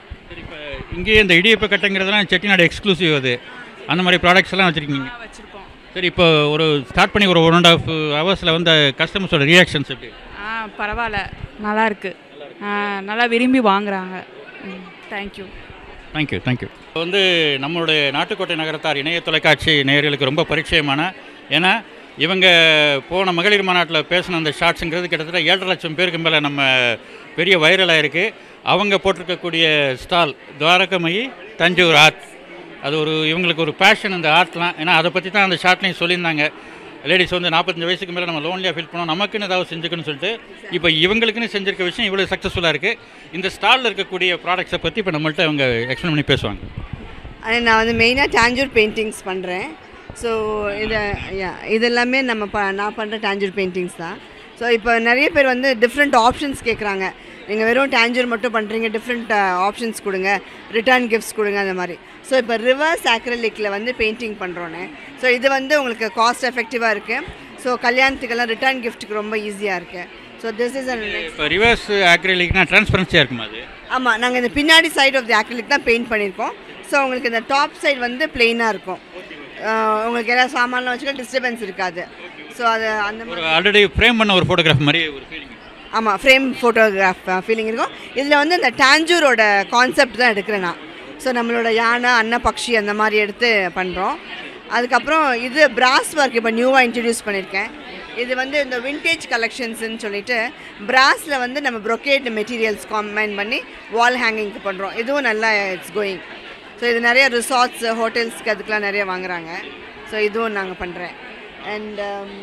இங்கேயே இந்த இடியப்ப கட்டைங்கிறதுலாம் செட்டிநாடு எக்ஸ்க்ளூசிவ் அது அந்த மாதிரி ப்ராடக்ட்ஸ் எல்லாம் வச்சுருக்கீங்க வச்சுருக்கோம் சரி இப்போ ஒரு ஸ்டார்ட் பண்ணி ஒரு ஒன் அண்ட் ஆஃப் ஹவர்ஸில் வந்து கஸ்டமர்ஸோட ரியாக்ஷன்ஸ் எப்படி ஆ பரவாயில்ல நல்லா இருக்கு ஆ, நல்லா விரும்பி வாங்குறாங்க தேங்க்யூ தேங்க்யூ தேங்க்யூ இப்போ வந்து நம்மளுடைய நாட்டுக்கோட்டை நகரத்தார் இணைய தொலைக்காட்சி நேயர்களுக்கு ரொம்ப பரிச்சயமான ஏன்னா இவங்க போன மகளிர் மாநாட்டில் பேசின அந்த ஷார்ட்ஸுங்கிறது கிட்டத்தட்ட ஏழரை லட்சம் பேருக்கு மேலே நம்ம பெரிய வைரலாக இருக்குது அவங்க போட்டிருக்கக்கூடிய ஸ்டால் துவாரகமயி தஞ்சூர் ஆர்ட் அது ஒரு இவங்களுக்கு ஒரு பேஷன் இந்த ஆர்ட்லாம் ஏன்னா அதை பற்றி தான் அந்த ஷார்ட்லையும் சொல்லியிருந்தாங்க லேடிஸ் வந்து நாற்பத்தஞ்சு வயசுக்கு மேலே நம்ம லோன்லியாக ஃபீல் பண்ணோம் நமக்குன்னு ஏதாவது செஞ்சுக்கணும்னு சொல்லிட்டு இப்போ இவங்களுக்குன்னு செஞ்சிருக்க விஷயம் இவ்வளோ சக்ஸஸ்ஃபுல்லாக இருக்குது இந்த ஸ்டாலில் இருக்கக்கூடிய ப்ராடக்ட்ஸை பற்றி இப்போ நம்மள்ட்ட அவங்க எக்ஸ்பிளைன் பண்ணி பேசுவாங்க அது நான் வந்து மெயினாக டாஞ்சூர் பெயிண்டிங்ஸ் பண்ணுறேன் ஸோ இது yeah, இது எல்லாமே நம்ம ப நான் பண்ணுற டாஞ்சூர் பெயிண்டிங்ஸ் தான் ஸோ இப்போ நிறைய பேர் வந்து டிஃப்ரெண்ட் ஆப்ஷன்ஸ் கேட்குறாங்க நீங்கள் வெறும் டாஞ்சூர் மட்டும் பண்ணுறீங்க டிஃப்ரெண்ட் ஆப்ஷன்ஸ் கொடுங்க ரிட்டர்ன் கிஃப்ட்ஸ் கொடுங்க அந்த மாதிரி ஸோ இப்போ ரிவர்ஸ் ஆக்ரலிக்கில் வந்து பெயிண்டிங் பண்ணுறோன்னு ஸோ இது வந்து உங்களுக்கு காஸ்ட் எஃபெக்டிவாக இருக்குது ஸோ கல்யாணத்துக்கெல்லாம் ரிட்டர்ன் கிஃப்ட்டுக்கு ரொம்ப ஈஸியாக இருக்குது ஸோ திஸ் இஸ் அன் இப்போ ரிவர்ஸ் ஆக்ரிலிக்னா டிரான்ஸ்பரன்சியாக இருக்குமா அது ஆமாம் நாங்கள் இந்த பின்னாடி சைடு ஆஃப் தி ஆக்ரிலிக் தான் பெயிண்ட் பண்ணியிருக்கோம் ஸோ உங்களுக்கு இந்த டாப் சைடு வந்து பிளெயினாக இருக்கும் ஆஹ் உங்களுக்கு எல்லா சாமான்லாம் வச்சுக்க டிஸ்டர்பன்ஸ் இருக்காது ஸோ அது அந்த ஒரு ஆல்ரெடி ஃப்ரேம் பண்ண ஒரு ஃபோட்டோகிராஃப் மாதிரி ஒரு ஃபீலிங் ஆமாம் ஃப்ரேம் ஃபோட்டோகிராஃப் ஃபீலிங் இருக்கும் இதில் வந்து இந்த டாஞ்சூரோட கான்செப்ட் தான் எடுக்கிறேன் நான் ஸோ நம்மளோட யானை அன்ன பக்ஷி அந்த மாதிரி எடுத்து பண்ணுறோம் அதுக்கப்புறம் இது பிராஸ் ஒர்க் இப்போ நியூவாக இன்ட்ரடியூஸ் பண்ணியிருக்கேன் இது வந்து இந்த விண்டேஜ் கலெக்ஷன்ஸ்னு சொல்லிட்டு பிராஸில் வந்து நம்ம brocade மெட்டீரியல்ஸ் காம்பைன் பண்ணி வால் ஹேங்கிங்க்கு பண்ணுறோம் இதுவும் நல்லா இட்ஸ் கோயிங் ஸோ இது நிறைய ரிசார்ட்ஸ் ஹோட்டல்ஸ்க்கு அதுக்கெலாம் நிறைய வாங்குறாங்க ஸோ இதுவும் நாங்கள் பண்ணுறேன் and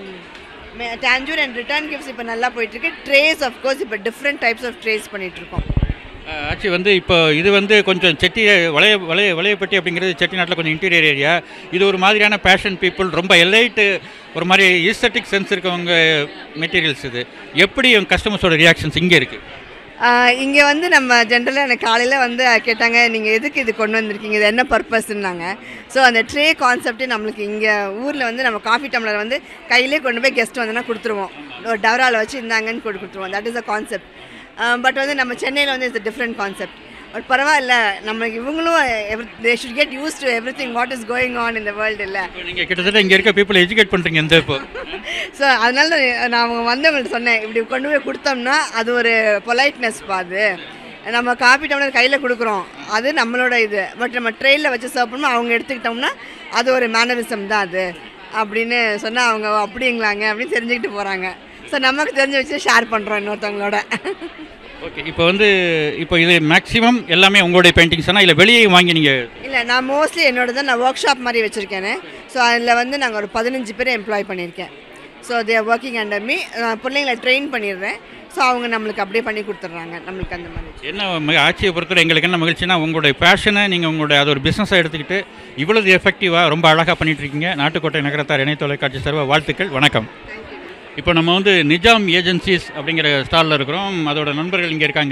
Tanjore and return gifts இப்போ நல்லா போயிட்டுருக்கு ட்ரேஸ் கோர்ஸ் இப்போ டிஃப்ரெண்ட் டைப்ஸ் ஆஃப் ட்ரேஸ் பண்ணிகிட்ருக்கோம் ஆக்சுவலி வந்து இப்போ இது வந்து கொஞ்சம் செட்டி வளைய வளைய வளையப்பட்டி அப்படிங்கிறது செட்டிநாட்டில் கொஞ்சம் இன்டீரியர் ஏரியா இது ஒரு மாதிரியான பேஷன் பீப்புள் ரொம்ப எலைட்டு ஒரு மாதிரி ஈஸ்தட்டிக் சென்ஸ் இருக்கவங்க மெட்டீரியல்ஸ் இது எப்படி கஸ்டமர்ஸோட ரியாக்ஷன்ஸ் இங்கே இருக்குது இங்கே வந்து நம்ம ஜென்ரலாக எனக்கு காலையில் வந்து கேட்டாங்க நீங்கள் எதுக்கு இது கொண்டு வந்திருக்கீங்க இது என்ன பர்பஸ்ன்னாங்க ஸோ அந்த ட்ரே கான்செப்டே நம்மளுக்கு இங்கே ஊரில் வந்து நம்ம காஃபி டம்ளர் வந்து கையிலே கொண்டு போய் கெஸ்ட் வந்தோன்னா கொடுத்துருவோம் ஒரு டவரால் வச்சு இந்தாங்கன்னு கொடு கொடுத்துருவோம் that is a concept but வந்து நம்ம சென்னையில் வந்து இட்ஸ் டிஃப்ரெண்ட் கான்செப்ட் பட் பரவாயில்ல நம்மளுக்கு இவங்களும் they should get used to everything what is going on இந்த வேர்ல்டு இல்லை நீங்கள் கிட்டத்தட்ட இங்கே இருக்க பீப்புள் எஜுகேட் பண்ணுறீங்க இந்த இப்போ ஸோ அதனால தான் நான் அவங்க வந்தவங்கள்ட்ட சொன்னேன் இப்படி கொண்டு போய் கொடுத்தோம்னா அது ஒரு பொலைட்னஸ் பாது நம்ம காப்பி டம்ளர் கையில் கொடுக்குறோம் அது நம்மளோட இது பட் நம்ம ட்ரெயினில் வச்சு சர்வ் பண்ணோம் அவங்க எடுத்துக்கிட்டோம்னா அது ஒரு மேனரிசம் தான் அது அப்படின்னு சொன்னால் அவங்க அப்படிங்களாங்க அப்படின்னு தெரிஞ்சுக்கிட்டு போகிறாங்க ஸோ நமக்கு தெரிஞ்ச வச்சு ஷேர் பண்ணுறோம் இன்னொருத்தவங்களோட ஓகே இப்போ வந்து இப்போ இது மேக்ஸிமம் எல்லாமே உங்களுடைய பெயிண்டிங்ஸ் ஆனால் இல்லை வெளியே வாங்கி நீங்கள் இல்லை நான் மோஸ்ட்லி என்னோட தான் நான் ஒர்க் ஷாப் மாதிரி வச்சுருக்கேனே ஸோ அதில் வந்து நாங்கள் ஒரு பதினஞ்சு பேர் எம்ப்ளாய் பண்ணியிருக்கேன் so they're working under me நான் பிள்ளைங்களை ட்ரெயின் பண்ணிடுறேன் ஸோ அவங்க நம்மளுக்கு அப்படியே பண்ணி கொடுத்துட்றாங்க நம்மளுக்கு அந்த மாதிரி என்ன மிக ஆட்சியை பொறுத்தவரை எங்களுக்கு என்ன மகிழ்ச்சினா உங்களுடைய பேஷனை நீங்கள் உங்களுடைய அது ஒரு பிஸ்னஸாக எடுத்துக்கிட்டு இவ்வளவு எஃபெக்டிவாக ரொம்ப அழகாக பண்ணிட்டு இருக்கீங்க நாட்டுக்கோட்டை நகரத்தார் இணை தொலைக்காட்சி சர்வ வாழ்த்துக்கள் வணக்கம் இப்போ நம்ம வந்து நிஜாம் ஏஜென்சிஸ் அப்படிங்கிற ஸ்டாலில் இருக்கிறோம் அதோட நண்பர்கள் இங்கே இருக்காங்க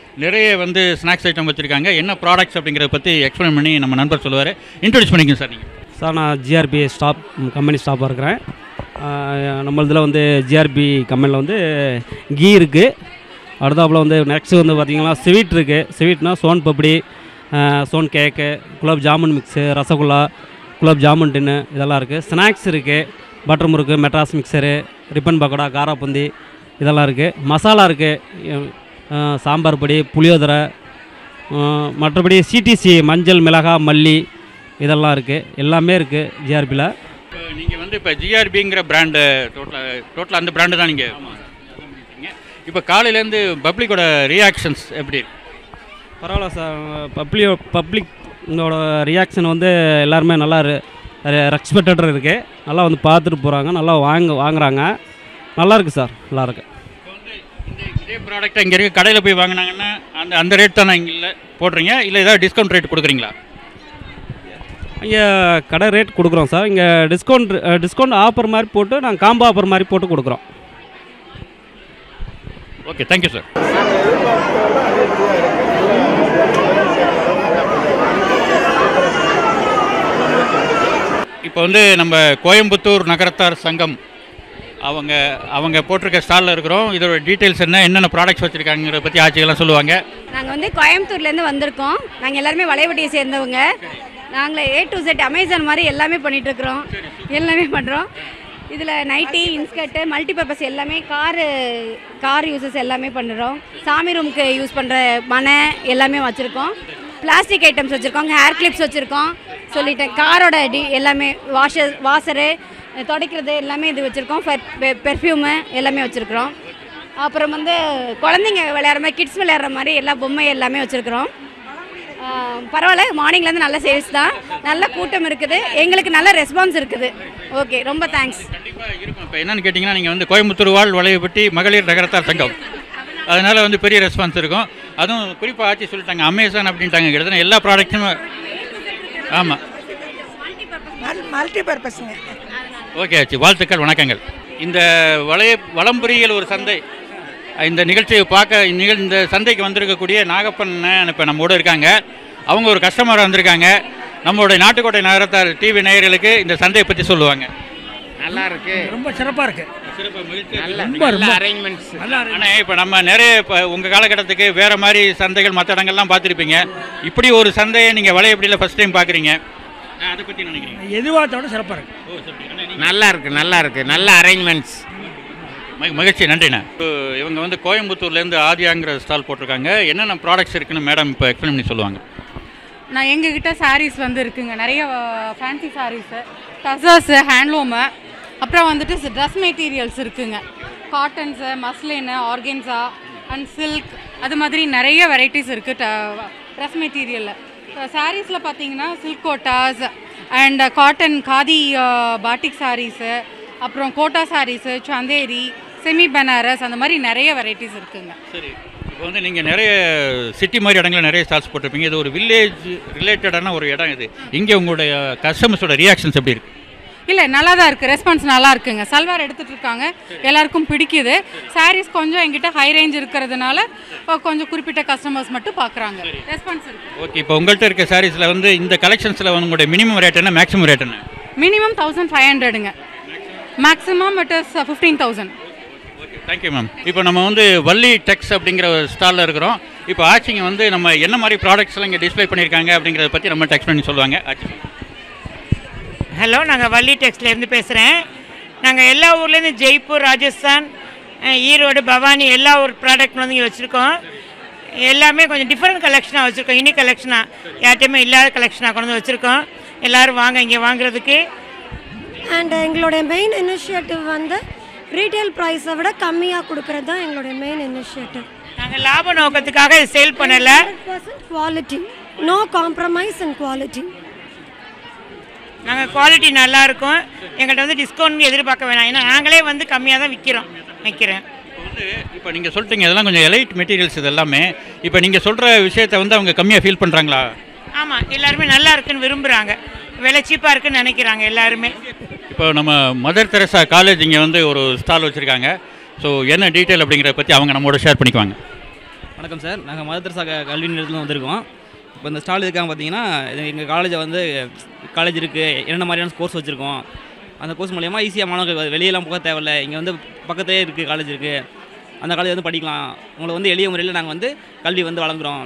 நிறைய வந்து ஸ்நாக்ஸ் ஐட்டம் வச்சுருக்காங்க என்ன ப்ராடக்ட்ஸ் அப்படிங்கிறத பற்றி எக்ஸ்பிளைன் பண்ணி நம்ம நண்பர் சொல்லுவார் இன்ட்ரடியூஸ் பண்ணிக்கங்க சார் நீங்கள் சார் நான் ஜிஆர்பி ஸ்டாப் கம்பெனி ஸ்டாஃபாக இருக்கிறேன் நம்மளதில் வந்து ஜிஆர்பி கம்பெனியில் வந்து கீ இருக்குது அடுத்தாப்புல வந்து நெக்ஸ்ட் வந்து பார்த்திங்கன்னா ஸ்வீட் இருக்குது ஸ்வீட்னா சோன் பப்படி ஆஹ், son cake gulab jamun mix rasgulla gulab jamun tin இதெல்லாம் இருக்குது ஸ்நாக்ஸ் இருக்குது butter murukku Madras mixture ribbon pakoda karaboondi இதெல்லாம் இருக்குது மசாலா இருக்குது சாம்பார் பொடி புளியோதரை ஆஹ், மற்றபடி சிடிசி மஞ்சள் மிளகா மல்லி இதெல்லாம் இருக்குது எல்லாமே இருக்குது ஜிஆர்பியில் இப்போ நீங்கள் வந்து இப்போ ஜிஆர்பிங்கிற பிராண்டு டோட்டலாக டோட்டலாக அந்த பிராண்டு தான் நீங்கள் இப்போ காலையிலேருந்து பப்ளிக்கோட ரியாக்ஷன்ஸ் எப்படி இருக்கு பரவாயில்ல சார் பப்ளிக் பப்ளிக்கோட ரியாக்ஷன் வந்து எல்லாருமே நல்லா ரெஸ்பெக்டட் இருக்குது நல்லா வந்து பார்த்துட்டு போகிறாங்க நல்லா வாங்க வாங்குறாங்க நல்லா இருக்குது சார் நல்லா இருக்கு இதே ப்ராடக்ட் இங்கே இருக்க கடையில் போய் வாங்கினாங்கன்னா அந்த அந்த ரேட் தானே இங்கே இல்லை போடுறீங்க இல்லை ஏதாவது டிஸ்கவுண்ட் ரேட் கொடுக்குறீங்களா இங்கே கடை ரேட் கொடுக்குறோம் சார் இங்கே டிஸ்கவுண்ட் டிஸ்கவுண்ட் ஆஃபர் மாதிரி போட்டு நாங்கள் காம்போ ஆஃபர் மாதிரி போட்டு கொடுக்குறோம் ஓகே தேங்க்யூ சார் இப்போ வந்து நம்ம கோயம்புத்தூர் நகரத்தார் சங்கம் அவங்க அவங்க போட்டிருக்க ஸ்டாலில் இருக்கிறோம் இதோட டீட்டெயில்ஸ் என்ன என்னென்ன ப்ராடக்ட்ஸ் வச்சுருக்காங்கிறத பற்றி ஆட்சிகள்லாம் சொல்லுவாங்க நாங்கள் வந்து கோயம்புத்தூர்லேருந்து வந்திருக்கோம் நாங்கள் எல்லாருமே வளைவட்டியை சேர்ந்தவங்க நாங்கள் ஏ டு செட் அமேசான் மாதிரி எல்லாமே பண்ணிட்டு இருக்கிறோம் எல்லாமே பண்ணுறோம் இதில் நைட்டி இன்ஸ்கர்ட்டு மல்டிபர்பஸ் எல்லாமே காரு கார் யூசஸ் எல்லாமே பண்ணுறோம் சாமி ரூமுக்கு யூஸ் பண்ணுற மனை எல்லாமே வச்சுருக்கோம் பிளாஸ்டிக் ஐட்டம்ஸ் வச்சுருக்கோம் ஹேர் கிளிப்ஸ் வச்சுருக்கோம் சொல்லிட்டேன் காரோட டி எல்லாமே வாஷர் வாஷரு துடைக்கிறது எல்லாமே இது வச்சுருக்கோம் பெர்ஃப்யூமு எல்லாமே வச்சுருக்குறோம் அப்புறம் வந்து குழந்தைங்க விளையாடுற மாதிரி கிட்ஸ் விளையாடுற மாதிரி எல்லா பொம்மை எல்லாமே வச்சுருக்குறோம் பரவாயில்ல மார்னிங்லேருந்து நல்ல சேல்ஸ் தான் நல்ல கூட்டம் இருக்குது எங்களுக்கு நல்ல ரெஸ்பான்ஸ் இருக்குது ஓகே ரொம்ப தேங்க்ஸ் இப்போ என்னன்னு கேட்டிங்கன்னா நீங்கள் வந்து கோயம்புத்தூர் வாழ் வளையப்பட்டி மகளிர் நகரத்தார் சங்கம் அதனால் வந்து பெரிய ரெஸ்பான்ஸ் இருக்கும் அதுவும் குறிப்பாக ஆட்சி சொல்லிட்டாங்க அமேசான் அப்படின்ட்டாங்க கிட்டத்தட்ட எல்லா ப்ராடக்ட்ஸும் ஆமாம் மல்டி பர்பஸ்ங்க ஓகே ஆச்சு வாழ்த்துக்கள் வணக்கங்கள் இந்த வளைய வளம்புரியில் ஒரு சந்தை இந்த நிகழ்ச்சியை பார்க்க நிகழ் இந்த சந்தைக்கு வந்திருக்கக்கூடிய நாகப்பன் இப்போ நம்மோட இருக்காங்க அவங்க ஒரு கஸ்டமர் வந்திருக்காங்க நம்மளுடைய நாட்டுக்கோட்டை நகரத்தார் டிவி நேயர்களுக்கு இந்த சந்தையை பற்றி சொல்லுவாங்க நல்லா இருக்கு ரொம்ப சிறப்பாக இருக்கு நல்ல ரொம்ப, நல்ல ரொம்ப. அரேஞ்ச்மெண்ட்ஸ் ஆனால் இப்போ நம்ம நிறைய இப்போ உங்கள் காலகட்டத்துக்கு வேறு மாதிரி சந்தைகள் மற்ற இடங்கள்லாம் பார்த்துருப்பீங்க இப்படி ஒரு சந்தையை நீங்கள் வளையப்படியில் ஃபஸ்ட் டைம் பார்க்குறீங்க அதை பற்றி நினைக்கிறீங்க எதிர்பார்த்தோட சிறப்பாக இருக்கு நல்லா இருக்கு நல்லா இருக்கு நல்ல அரேஞ்ச்மெண்ட்ஸ் மகி- மகிழ்ச்சி நன்றிண்ணா இப்போ இவங்க வந்து கோயம்புத்தூர்லேருந்து ஆதியாங்கிற ஸ்டால் போட்டிருக்காங்க என்னென்ன ப்ராடக்ட்ஸ் இருக்குன்னு மேடம் இப்போ எக்ஸ்பிளைன் பண்ணி சொல்லுவாங்க நான் எங்ககிட்ட சாரீஸ் வந்து இருக்குங்க நிறைய ஃபேன்சி சாரீஸு டசர்ஸு ஹேண்ட்லூமு அப்புறம் வந்துட்டு ட்ரெஸ் மெட்டீரியல்ஸ் இருக்குங்க cottons muslin organza and silk அது மாதிரி நிறைய வெரைட்டிஸ் இருக்குது ட்ரெஸ் மெட்டீரியலில் சாரீஸில் பார்த்தீங்கன்னா silk kotas and cotton khadi batik saris அப்புறம் கோட்டா சாரீஸு சந்தேரி செமி பனாரஸ் அந்த மாதிரி நிறைய வெரைட்டிஸ் இருக்குங்க சரி இப்போ வந்து நீங்கள் நிறைய சிட்டி மாதிரி இடங்களில் நிறைய ஸ்டால்ஸ் போட்டிருப்பீங்க இது ஒரு வில்லேஜ் ரிலேட்டடான ஒரு இடம் இது இங்கே உங்களுடைய கஸ்டமர்ஸோட ரியாக்ஷன்ஸ் எப்படி இருக்கு இல்லை நல்லா தான் இருக்குது ரெஸ்பான்ஸ் நல்லா இருக்குங்க சல்வார் எடுத்துகிட்டு இருக்காங்க எல்லாருக்கும் பிடிக்குது சாரீஸ் கொஞ்சம் எங்கிட்ட ஹை ரேஞ்ச் இருக்கிறதுனால அஹ், கொஞ்சம் குறிப்பிட்ட கஸ்டமர்ஸ் மட்டும் பார்க்குறாங்க ரெஸ்பான்ஸ் இருக்கு ஓகே இப்போ உங்கள்கிட்ட இருக்க சாரீஸில் வந்து இந்த கலெக்ஷன்ஸில் வந்து உங்களுடைய மினிமம் ரேட் என்ன மேக்ஸிமம் ரேட் என்ன மினிமம் தௌசண்ட் ஃபைவ் ஹண்ட்ரடுங்க maximum it is fifteen thousand thank you ma'am இப்போ நம்ம வந்து வள்ளி டெக்ஸ் அப்படிங்கிற ஒரு ஸ்டாலில் இருக்கிறோம் இப்போ ஆச்சிங்க வந்து நம்ம என்ன மாதிரி ப்ராடக்ட்ஸ்லாம் இங்கே டிஸ்ப்ளே பண்ணியிருக்காங்க அப்படிங்கிறத பற்றி நம்ம டெக்ஸ்ட் பண்ணி சொல்லுவாங்க ஆச்சி ஹலோ நாங்கள் வள்ளி டெக்ஸ்ட்லேருந்து பேசுகிறேன் நாங்கள் எல்லா ஊர்லேருந்து ஜெய்ப்பூர் ராஜஸ்தான் அஹ், ஈரோடு பவானி எல்லா ஊர் ப்ராடக்ட் வந்து இங்கே வச்சுருக்கோம் எல்லாமே கொஞ்சம் டிஃப்ரெண்ட் கலெக்ஷனாக வச்சுருக்கோம் இனி கலெக்ஷனாக யார்ட்டையுமே இல்லாத கலெக்ஷனாக கொண்டு வந்து வச்சுருக்கோம் எல்லோரும் வாங்க இங்கே வாங்குறதுக்கு அண்ட் எங்களுடைய மெயின் இனிஷியேட்டிவ் வந்து ரீட்டைல் ப்ரைஸை விட கம்மியாக கொடுக்கறது தான் எங்களுடைய மெயின் இனிஷியேட்டிவ் நாங்கள் லாப நோக்கத்துக்காக சேல் பண்ணலை quality no compromise in quality நாங்கள் குவாலிட்டி நல்லா இருக்கும் எங்கள்கிட்ட வந்து டிஸ்கவுண்ட் எதிர்பார்க்க வேணாம் ஏன்னா நாங்களே வந்து கம்மியாக தான் விற்கிறோம் விற்கிறேன் இப்போ நீங்கள் சொல்லிட்டீங்க இதெல்லாம் கொஞ்சம் எலைட் மெட்டீரியல்ஸ் இது எல்லாமே இப்போ நீங்கள் சொல்கிற விஷயத்தை வந்து அவங்க கம்மியாக ஃபீல் பண்ணுறாங்களா ஆமாம் எல்லாருமே நல்லா இருக்குன்னு விரும்புகிறாங்க விலை சீப்பாக இருக்குன்னு நினைக்கிறாங்க எல்லாருமே இப்போ நம்ம மதர் தெரசா காலேஜ் இங்கே வந்து ஒரு ஸ்டால் வச்சுருக்காங்க ஸோ என்ன டீட்டெயில் அப்படிங்கிறத பற்றி அவங்க நம்மளோட ஷேர் பண்ணிக்குவாங்க வணக்கம் சார் நாங்கள் மதரசா க- கல்வி நிலையத்தில் வந்திருக்கோம் இப்போ இந்த ஸ்டால் இருக்காங்க பார்த்தீங்கன்னா இது எங்கள் காலேஜை வந்து காலேஜ் இருக்குது என்னென்ன மாதிரியான கோர்ஸ் வச்சுருக்கோம் அந்த கோர்ஸ் மூலயமா ஈஸியாக மாணவர்கள் வெளியெல்லாம் போக தேவையில்ல இங்கே வந்து பக்கத்துலேயே இருக்குது காலேஜ் இருக்குது அந்த காலேஜ் வந்து படிக்கலாம் உங்களை வந்து எளிய முறையில் நாங்கள் வந்து கல்வி வந்து வழங்குறோம்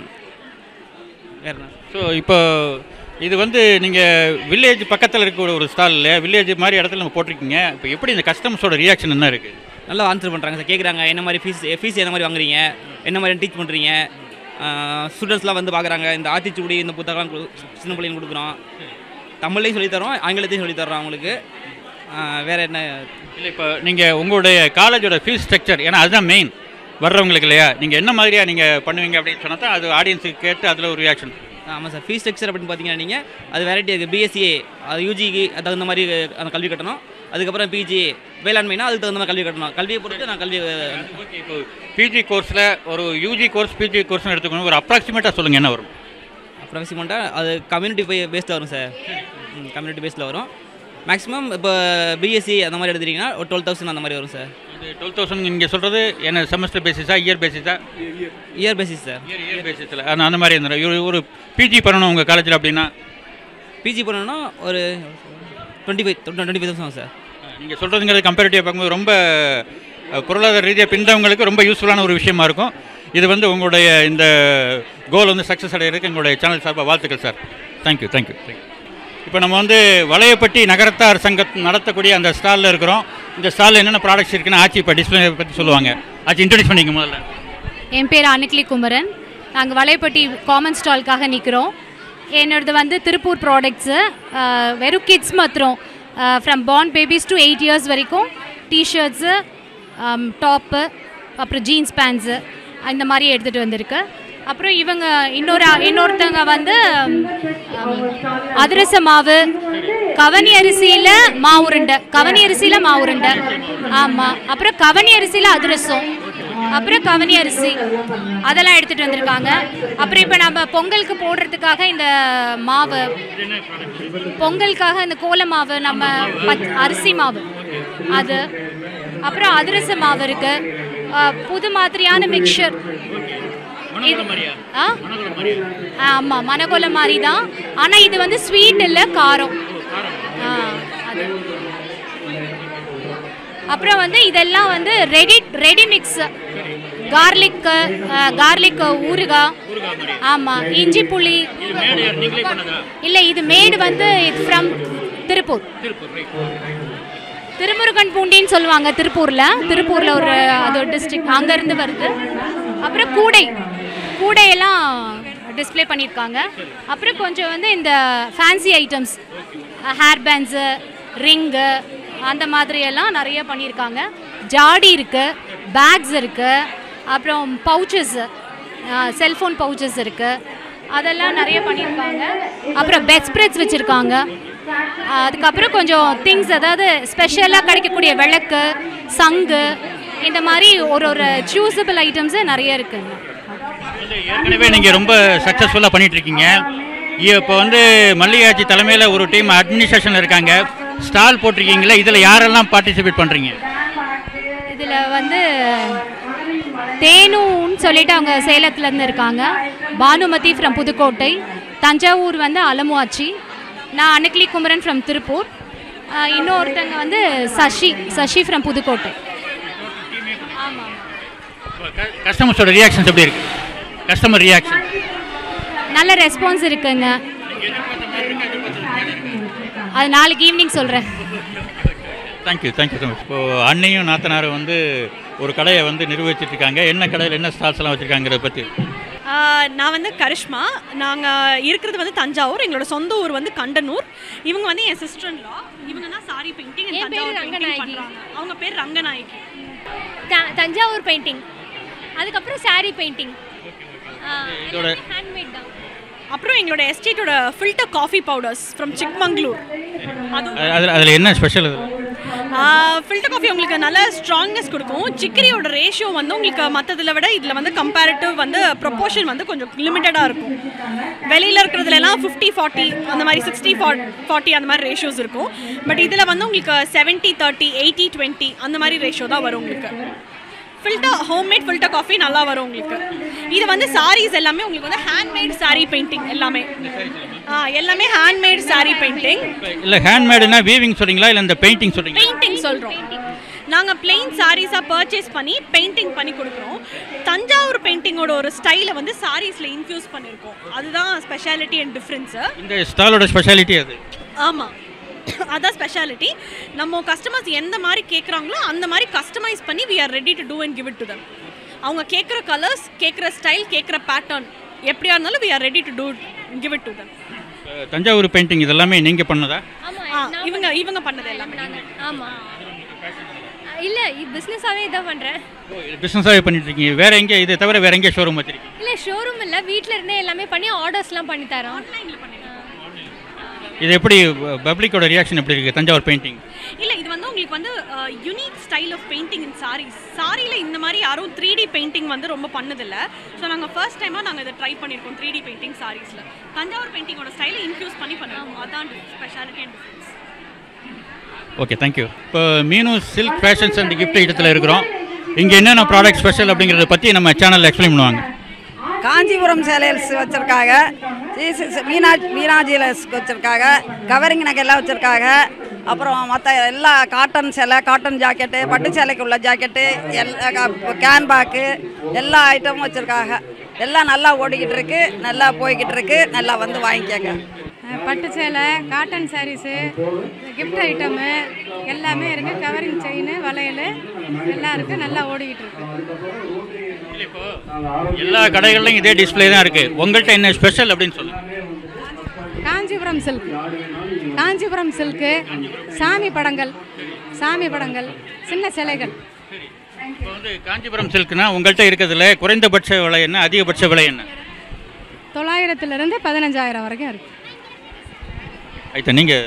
வேறு என்ன ஸோ இப்போ இது வந்து நீங்கள் வில்லேஜ் பக்கத்தில் இருக்க ஒரு ஸ்டால் இல்லையா வில்லேஜ் மாதிரி இடத்துல நம்ம போட்டிருக்கீங்க இப்போ எப்படி இந்த கஸ்டமர்ஸோட ரியாக்ஷன் என்ன இருக்குது நல்லா ஆன்சர் பண்ணுறாங்க சார் கேட்குறாங்க என்ன மாதிரி ஃபீஸ் ஃபீஸ் என்ன மாதிரி வாங்குறீங்க என்ன மாதிரி டீச் பண்ணுறீங்க ஸ்டூடெண்ட்ஸ்லாம் வந்து பார்க்குறாங்க இந்த ஆத்திச்சூடி இந்த புத்தகம் கு- சின்ன பிள்ளைங்க கொடுக்குறோம் தமிழ்லையும் சொல்லித்தரோம் ஆங்கிலத்தையும் சொல்லித்தரோம் அவங்களுக்கு ஆஹ் வேற என்ன இல்லை இப்போ நீங்கள் உங்களுடைய காலேஜோட ஃபீஸ் ஸ்ட்ரக்சர் ஏன்னா அதுதான் மெயின் வர்றவங்களுக்கு இல்லையா நீங்கள் என்ன மாதிரியாக நீங்கள் பண்ணுவீங்க அப்படின்னு சொன்னா தான் அது ஆடியன்ஸுக்கு கேட்டு அதில் ஒரு ரியாக்ஷன் ஆமாம் சார் ஃபீஸ் ஸ்ட்ரக்சர் அப்படின்னு பார்த்தீங்கன்னா நீங்கள் அது வெரைட்டி இருக்குது பிஎஸ்சி அது யூஜிக்கு தகுந்த மாதிரி அந்த கல்வி கட்டணும் அதுக்கப்புறம் பிஜி வேளாண்மைனா அதுக்கு தகுந்த மாதிரி கல்வி கட்டணும் கல்வியை பொறுத்து நான் கல்வி இப்போ பிஜி கோர்ஸில் ஒரு யூஜி கோர்ஸ் பிஜி கோர்ஸ்னு எடுத்துக்கணும் ஒரு அப்ராக்சிமேட்டாக சொல்லுங்கள் என்ன வரும் அப்ராக்சிமேட்டாக அது கம்யூனிட்டி பேஸ்டில் வரும் சார் கம்யூனிட்டி பேஸில் வரும் மேக்ஸிமம் இப்போ பிஎஸ்சி அந்த மாதிரி எடுத்துட்டிங்கன்னா ஒரு டுவெல் தௌசண்ட் அந்த மாதிரி வரும் சார் டுவெல் தௌசண்ட் நீங்கள் சொல்கிறது என்ன செமஸ்டர் பேசிஸா இயர் பேசிஸா இயர் பேசிஸ் சார் இயர் பேசிஸில் அந்த அந்த மாதிரி இருந்துடும் ஒரு ஒரு பிஜி பண்ணணும் உங்கள் காலேஜில் அப்படின்னா பிஜி பண்ணணும்னா ஒரு twenty five twenty five thousand sir நீங்கள் சொல்கிறதுங்கிறது கம்பேரிட்டிவ் பார்க்கும்போது ரொம்ப அஹ், பொருளாதார ரீதியாக பின்தவங்களுக்கு ரொம்ப யூஸ்ஃபுல்லான ஒரு விஷயமா இருக்கும் இது வந்து உங்களுடைய இந்த கோல் வந்து சக்ஸஸ் அடையிறதுக்கு எங்களுடைய சேனல் சார்பாக வாழ்த்துக்கள் சார் தேங்க்யூ தேங்க்யூ இப்போ நம்ம வந்து வளையப்பட்டி நகரத்தார் சங்கம் நடத்தக்கூடிய அந்த ஸ்டாலில் இருக்கிறோம் இந்த ஸ்டாலில் என்னென்ன ப்ராடக்ட்ஸ் இருக்குன்னு ஆச்சி இப்போ டிஸ்பிளே பற்றி சொல்லுவாங்க ஆச்சி இன்ட்ரடியூஸ் பண்ணிக்க முதல்ல என் பேர் அனுக்லி குமரன் நாங்கள் வலைப்பட்டி காமன் ஸ்டால்க்காக நிற்கிறோம் என்னோடது வந்து திருப்பூர் ப்ராடக்ட்ஸு வெறும் கிட்ஸ் மாத்திரம் from born babies to eight years வரைக்கும் டிஷர்ட்ஸு டாப்பு அப்புறம் ஜீன்ஸ் பேண்ட்ஸு இந்த மாதிரி எடுத்துகிட்டு வந்திருக்கு அப்புறம் இவங்க இன்னொரு இன்னொருத்தவங்க வந்து ம், அதிரச மாவு கவனி அரிசியில் மாவுருண்டை கவனி அரிசியில் மாவுருண்டை ஆமாம் அப்புறம் கவனி அரிசியில் அதிரசம் அப்புறம் கவனி அரிசி அதெல்லாம் எடுத்துகிட்டு வந்திருக்காங்க அப்புறம் இப்போ நம்ம பொங்கலுக்கு போடுறதுக்காக இந்த மாவு பொங்கலுக்காக இந்த கோல மாவு நம்ம பச் அரிசி மாவு அது அப்புறம் அதிரச மாவு இருக்கு அஹ், புது மாதிரியான மிக்சர் ஆ ஆமாம் மனகோல மாதிரி தான் ஆனால் இது வந்து ஸ்வீட் இல்லை காரம் ஆ அது அப்புறம் வந்து இதெல்லாம் வந்து ready ready mix garlic garlic ஊறுகாய் ஆமாம் இஞ்சி புளி இல்லை இது மேடு வந்து ஃப்ரம் திருப்பூர் திருமுருகன் பூண்டின்னு சொல்லுவாங்க திருப்பூரில் திருப்பூரில் ஒரு அது ஒரு டிஸ்ட்ரிக்ட் அங்கேருந்து வருது அப்புறம் கூடை கூடையெல்லாம் டிஸ்ப்ளே பண்ணியிருக்காங்க அப்புறம் கொஞ்சம் வந்து இந்த fancy items hair bands ring அந்த மாதிரியெல்லாம் நிறைய பண்ணியிருக்காங்க ஜாடி இருக்குது பேக்ஸ் இருக்குது அப்புறம் பவுச்சஸ் செல்ஃபோன் பவுச்சஸ் இருக்குது அதெல்லாம் நிறைய பண்ணியிருக்காங்க அப்புறம் பெட் ஸ்ப்ரெட்ஸ் வச்சுருக்காங்க அதுக்கப்புறம் கொஞ்சம் திங்ஸ் அதாவது ஸ்பெஷலாக கிடைக்கக்கூடிய விளக்கு சங்கு இந்த மாதிரி ஒரு ஒரு சூஸபிள் ஐட்டம்ஸு நிறைய இருக்குங்க ஏற்கனவே நீங்கள் ரொம்ப சக்ஸஸ்ஃபுல்லாக பண்ணிட்டு இருக்கீங்க இப்போ வந்து மல்லிகாட்சி தலைமையில் ஒரு டீம் அட்மினிஸ்ட்ரேஷனில் இருக்காங்க ஸ்டால் போட்டிருக்கீங்களே இதில் யாரெல்லாம் பார்ட்டிசிபேட் பண்ணுறீங்க இதில் வந்து தேனுன்னு சொல்லிட்டு அவங்க சேலத்துலேருந்து இருக்காங்க பானுமதி ஃப்ரம் புதுக்கோட்டை தஞ்சாவூர் வந்து அலமுவாச்சி நான் அனுக்லி குமரன் ஃப்ரம் திருப்பூர் ஆஹ் இன்னொருத்தங்க வந்து சஷி சஷி ஃப்ரம் புதுக்கோட்டை கஸ்டமர்ஸோட ரியாக்ஷன்ஸ் எப்படி இருக்கு கஸ்டமர் ரியாக்ஷன் நல்ல ரெஸ்பான்ஸ் இருக்குங்க அது நாளைக்கு ஈவினிங் சொல்கிறேன் தேங்க்யூ தேங்க்யூ ஸோ மச் இப்போது அன்னையும் நாத்தனாரும் வந்து ஒரு கடையை வந்து நிர்வகிச்சிட்டு இருக்காங்க என்ன கடையில் என்ன ஸ்டால்ஸ் எல்லாம் வச்சுருக்காங்கிறத பற்றி ஆஹ் நான் வந்து கரிஷ்மா நாங்கள் இருக்கிறது வந்து தஞ்சாவூர் எங்களோட சொந்த ஊர் வந்து கண்டனூர் இவங்க வந்து என் சிஸ்டர் லா இவங்க தான் சாரி பெயிண்டிங் என் பேரு தஞ்சாவூர் ரங்கநாயகி. பெயிண்டிங் பண்ணுறாங்க அவங்க பேர் ரங்கநாயகி த- தஞ்சாவூர் பெயிண்டிங் அதுக்கப்புறம் saree பெயிண்டிங் இதோட ஹேண்ட்மேட் தான் அப்புறம் எங்களோட எஸ்டேட்டோட filter coffee powders from Chikmagalur அது அதில் அதில் என்ன ஸ்பெஷல் ஃபில்டர் காஃபி உங்களுக்கு நல்ல ஸ்ட்ராங்னஸ் கொடுக்கும் சிக்கரியோட ரேஷியோ வந்து உங்களுக்கு மற்றதில் விட இதில் வந்து கம்பேரிட்டிவ் வந்து ப்ரொப்போர்ஷன் வந்து கொஞ்சம் லிமிட்டடாக இருக்கும் வெளியில் இருக்கிறதுல எல்லாம் ஃபிஃப்டி ஃபார்ட்டி அந்த மாதிரி சிக்ஸ்டி ஃபார்ட்டி அந்த மாதிரி ரேஷியோஸ் இருக்கும் பட் இதில் வந்து உங்களுக்கு செவன்ட்டி தேர்ட்டி எயிட்டி டுவெண்ட்டி அந்த மாதிரி ரேஷியோ தான் வரும் உங்களுக்கு ஃபில்டர் ஹோம்மேட் ஃபில்டர் காஃபி நல்லா வரும் உங்களுக்கு இது வந்து சாரீஸ் எல்லாமே உங்களுக்கு வந்து ஹேண்ட்மேட் saree பெயிண்டிங் எல்லாமே ஆ எல்லாமே ஹேண்ட்மேட் saree பெயிண்டிங் இல்லை ஹேண்ட்மேடுனா வீவிங் சொல்றீங்களா இல்லை இந்த பெயிண்டிங் சொல்றீங்களா பெயிண்டிங் சொல்கிறோம் நாங்கள் பிளெயின் சாரீஸாக பர்ச்சேஸ் பண்ணி பெயிண்டிங் பண்ணி கொடுக்குறோம் தஞ்சாவூர் பெயிண்டிங்கோட ஒரு ஸ்டைலை வந்து சாரீஸில் இன்ஃப்யூஸ் பண்ணியிருக்கோம் அதுதான் ஸ்பெஷாலிட்டி அண்ட் டிஃப்ரென்ஸு இந்த ஸ்டாலோட ஸ்பெஷாலிட்டி அது ஆமாம் அதான் ஸ்பெஷாலிட்டி நம்ம கஸ்டமர்ஸ் எந்த மாதிரி கேட்குறாங்களோ அந்த மாதிரி கஸ்டமைஸ் பண்ணி we are ready to do and give it to them அவங்க கேட்குற கலர்ஸ் கேட்குற ஸ்டைல் கேட்குற பேட்டர்ன் எப்படியா இருந்தாலும் we are ready to do give it to them அஹ், தஞ்சாவூர் பெயிண்டிங் இதெல்லாமே நீங்கள் பண்ணதா இவங்க இவங்க பண்ணது எல்லாமே ஆமாம் இல்லை பிஸ்னஸாகவே இதான் பண்ணுறேன் பிஸ்னஸாகவே பண்ணிட்டு இருக்கீங்க வேற எங்கே இதை தவிர வேற எங்கே ஷோரூம் வச்சிருக்கீங்க இல்லை ஷோரூம் இல்லை வீட்டில் இருந்தே எல்லாமே பண்ணி ஆர்டர்ஸ்லாம் பண்ணி தரோம் இது எப்படி பப்ளிக்கோட ரியாக்ஷன் எப்படி இருக்குது தஞ்சாவூர் பெயிண்டிங் இல்லை இது வந்து உங்களுக்கு வந்து unique style of painting in saris சாரியில் இந்த மாதிரி யாரும் த்ரீ டி பெயிண்டிங் வந்து ரொம்ப பண்ணதில்லை ஸோ நாங்கள் ஃபர்ஸ்ட் டைமாக நாங்கள் இதை ட்ரை பண்ணியிருக்கோம் த்ரீ டி பெயிண்டிங் சாரீஸில் தஞ்சாவூர் பெயிண்டிங்கோட ஸ்டைலை இன்ஃப்யூஸ் பண்ணி பண்ணிருக்கோம் அதான் speciality and difference okay thank you இப்போ Meenu silk fashions and gift இடத்துல இருக்கிறோம் இங்கே என்னென்ன ப்ராடக்ட் ஸ்பெஷல் அப்படிங்கிறத பற்றி நம்ம சேனலில் எக்ஸ்பிளைன் பண்ணுவாங்க காஞ்சிபுரம் சேலைஸ் வச்சுருக்காங்க மீனா மீனா ஜுவல்லர்ஸ்க்கு வச்சுருக்காங்க கவரிங் நகையெல்லாம் வச்சுருக்காங்க அப்புறம் மற்ற எல்லா காட்டன் சேலை காட்டன் ஜாக்கெட்டு பட்டு சேலைக்கு உள்ள ஜாக்கெட்டு எல்லா கேன் பேக்கு எல்லா ஐட்டமும் வச்சுருக்காங்க எல்லாம் நல்லா ஓடிக்கிட்டு இருக்கு நல்லா போய்கிட்டு இருக்கு நல்லா வந்து வாங்கிக்கோங்க பட்டு சேலை காட்டன் சாரீஸு கிஃப்ட் ஐட்டமு எல்லாமே இருக்குது கவரிங் செயின் வளையல் எல்லாம் இருக்குது நல்லா ஓடிக்கிட்டு இருக்கு எல்லா கடைகள்லையும் இதே டிஸ்ப்ளே தான் இருக்குது உங்கள்கிட்ட என்ன ஸ்பெஷல் அப்படின்னு சொல்லுங்கள் காஞ்சிபுரம் சில்க் காஞ்சிபுரம் சில்க்கு சாமி படங்கள் சாமி படங்கள் சின்ன சிலைகள் இப்போ வந்து காஞ்சிபுரம் சில்க்னா உங்கள்கிட்ட இருக்கிறதுல குறைந்தபட்ச விலை என்ன அதிகபட்ச விலை என்ன தொள்ளாயிரத்துலேருந்து பதினஞ்சாயிரம் வரைக்கும் இருக்குது ஐயா நீங்கள்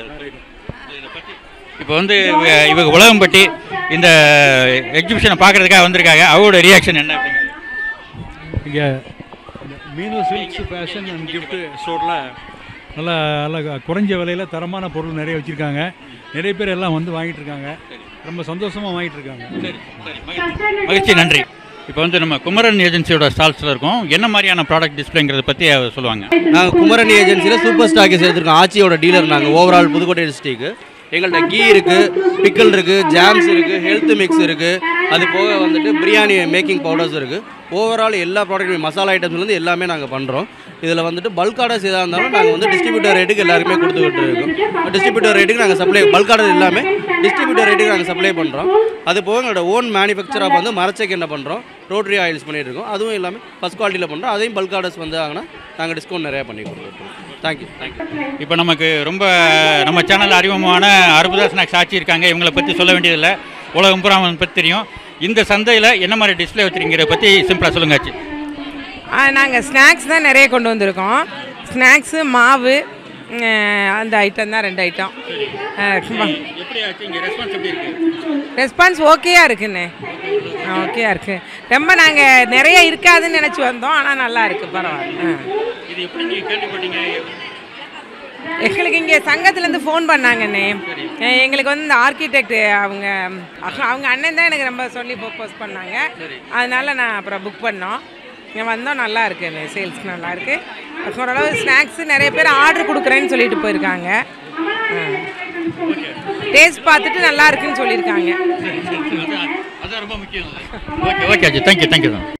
இப்போ வந்து இவ- இவங்க உலகம்பட்டி இந்த எக்ஸிபிஷனை பார்க்கறதுக்காக வந்திருக்காங்க அவரோட ரியாக்ஷன் என்ன அப்படிங்கிறது இங்கே மீனு சில்க்ஸ் ஃபேஷன் அண்ட் கிஃப்ட் ஸ்டோரில் நல்லா நல்லா குறைஞ்ச விலையில் தரமான பொருள் நிறைய வச்சுருக்காங்க நிறைய பேர் எல்லாம் வந்து வாங்கிட்டு இருக்காங்க ரொம்ப சந்தோஷமாக வாங்கிட்டு இருக்காங்க மகிழ்ச்சி நன்றி இப்போ வந்து நம்ம குமரன் ஏஜென்சியோட ஸ்டால்ஸில் இருக்கோம் என்ன மாதிரியான ப்ராடக்ட் டிஸ்பிளேங்கிறத பற்றி அவர் சொல்லுவாங்க நாங்கள் குமரன் ஏஜென்சியில் சூப்பர் ஸ்டாக்கஸ் எடுத்துருக்கோம் ஆச்சியோட டீலர் நாங்கள் ஓவரால் புதுக்கோட்டை டிஸ்ட்ரிக்கு எங்கள்கிட்ட கீ இருக்குது பிக்கல் இருக்குது ஜாம்ஸ் இருக்குது ஹெல்த் மிக்ஸ் இருக்குது அது போக வந்துட்டு பிரியாணி மேக்கிங் பவுடர்ஸ் இருக்குது ஓவரால் எல்லா ப்ராடக்ட் மசாலா ஐட்டம்ஸ்லேருந்து எல்லாமே நாங்கள் பண்ணுறோம் இதில் வந்துட்டு பல்க் ஆர்டர்ஸ் எதாக இருந்தாலும் நாங்கள் வந்து டிஸ்ட்ரிபியூட்டர் ரேட்டுக்கு எல்லாருமே கொடுத்துக்கிட்டு இருக்கோம் டிஸ்ட்ரிபியூட்டர் ரேட்டுக்கு நாங்கள் சப்ளை பல்க் ஆர்டர் எல்லாமே டிஸ்ட்ரிபியூட்டர் ரேட்டுக்கு நாங்கள் சப்ளை பண்ணுறோம் அது போக எங்களோட ஓன் மேனுஃபேக்சராக வந்து மரச்சைக்கு என்ன பண்ணுறோம் ரோட்டரி ஆயில்ஸ் பண்ணிட்டு இருக்கோம் அதுவும் எல்லாமே ஃபஸ்ட் குவாலிட்டியில் பண்ணுறோம் அதையும் பல்க் ஆர்டர்ஸ் வந்தாங்கன்னா நாங்கள் டிஸ்கவுண்ட் நிறையா பண்ணி கொடுத்துருக்கோம் தேங்க்யூ தேங்க்யூ இப்போ நமக்கு ரொம்ப நம்ம சேனல் அறிமுகமான அறுபதா ஸ்நாக்ஸ் ஆட்சி இருக்காங்க இவங்களை பற்றி சொல்ல வேண்டியதில்லை உலகம் பூரா அவங்களை பற்றி தெரியும் இந்த சந்தையில் என்ன மாதிரி டிஸ்ப்ளே வச்சுருக்கிறத பற்றி சிம்பிளாக சொல்லுங்க ஆச்சு நாங்கள் ஸ்நாக்ஸ் தான் நிறைய கொண்டு வந்திருக்கோம் ஸ்நாக்ஸு மாவு அஹ், அந்த ஐட்டம் தான் ரெண்டு ஐட்டம் எப்படி ஆச்சு இங்கே ரெஸ்பான்ஸ் எப்படி இருக்கு ரெஸ்பான்ஸ் ஓகேயா இருக்குண்ணே ஓகேயா இருக்கு ரொம்ப நாங்கள் நிறைய இருக்காதுன்னு நினச்சி வந்தோம் ஆனால் நல்லா இருக்கு பரவாயில்ல ஆ. இது எப்படி நீங்கள் கேள்விப்பட்டீங்க எங்களுக்கு இங்கே சங்கத்துலேருந்து ஃபோன் பண்ணாங்கண்ணே அஹ் எங்களுக்கு வந்து இந்த ஆர்கிடெக்ட் அவங்க அஹ் அவங்க அண்ணன் தான் எனக்கு ரொம்ப சொல்லி ப்ரப்போஸ் பண்ணாங்க அதனால நான் அப்புறம் புக் பண்ணோம் இங்கே வந்தோம் நல்லா இருக்குண்ணே சேல்ஸ் நல்லா இருக்கு ஓரளவு ஸ்நாக்ஸ் நிறைய பேர் ஆர்டர் கொடுக்குறேன்னு சொல்லிட்டு போயிருக்காங்க டேஸ்ட் பார்த்துட்டு நல்லா இருக்குன்னு சொல்லியிருக்காங்க அதான் ரொம்ப முக்கியம் ஓகே ஓகே ஆச்சு தேங்க்யூ தேங்க்யூ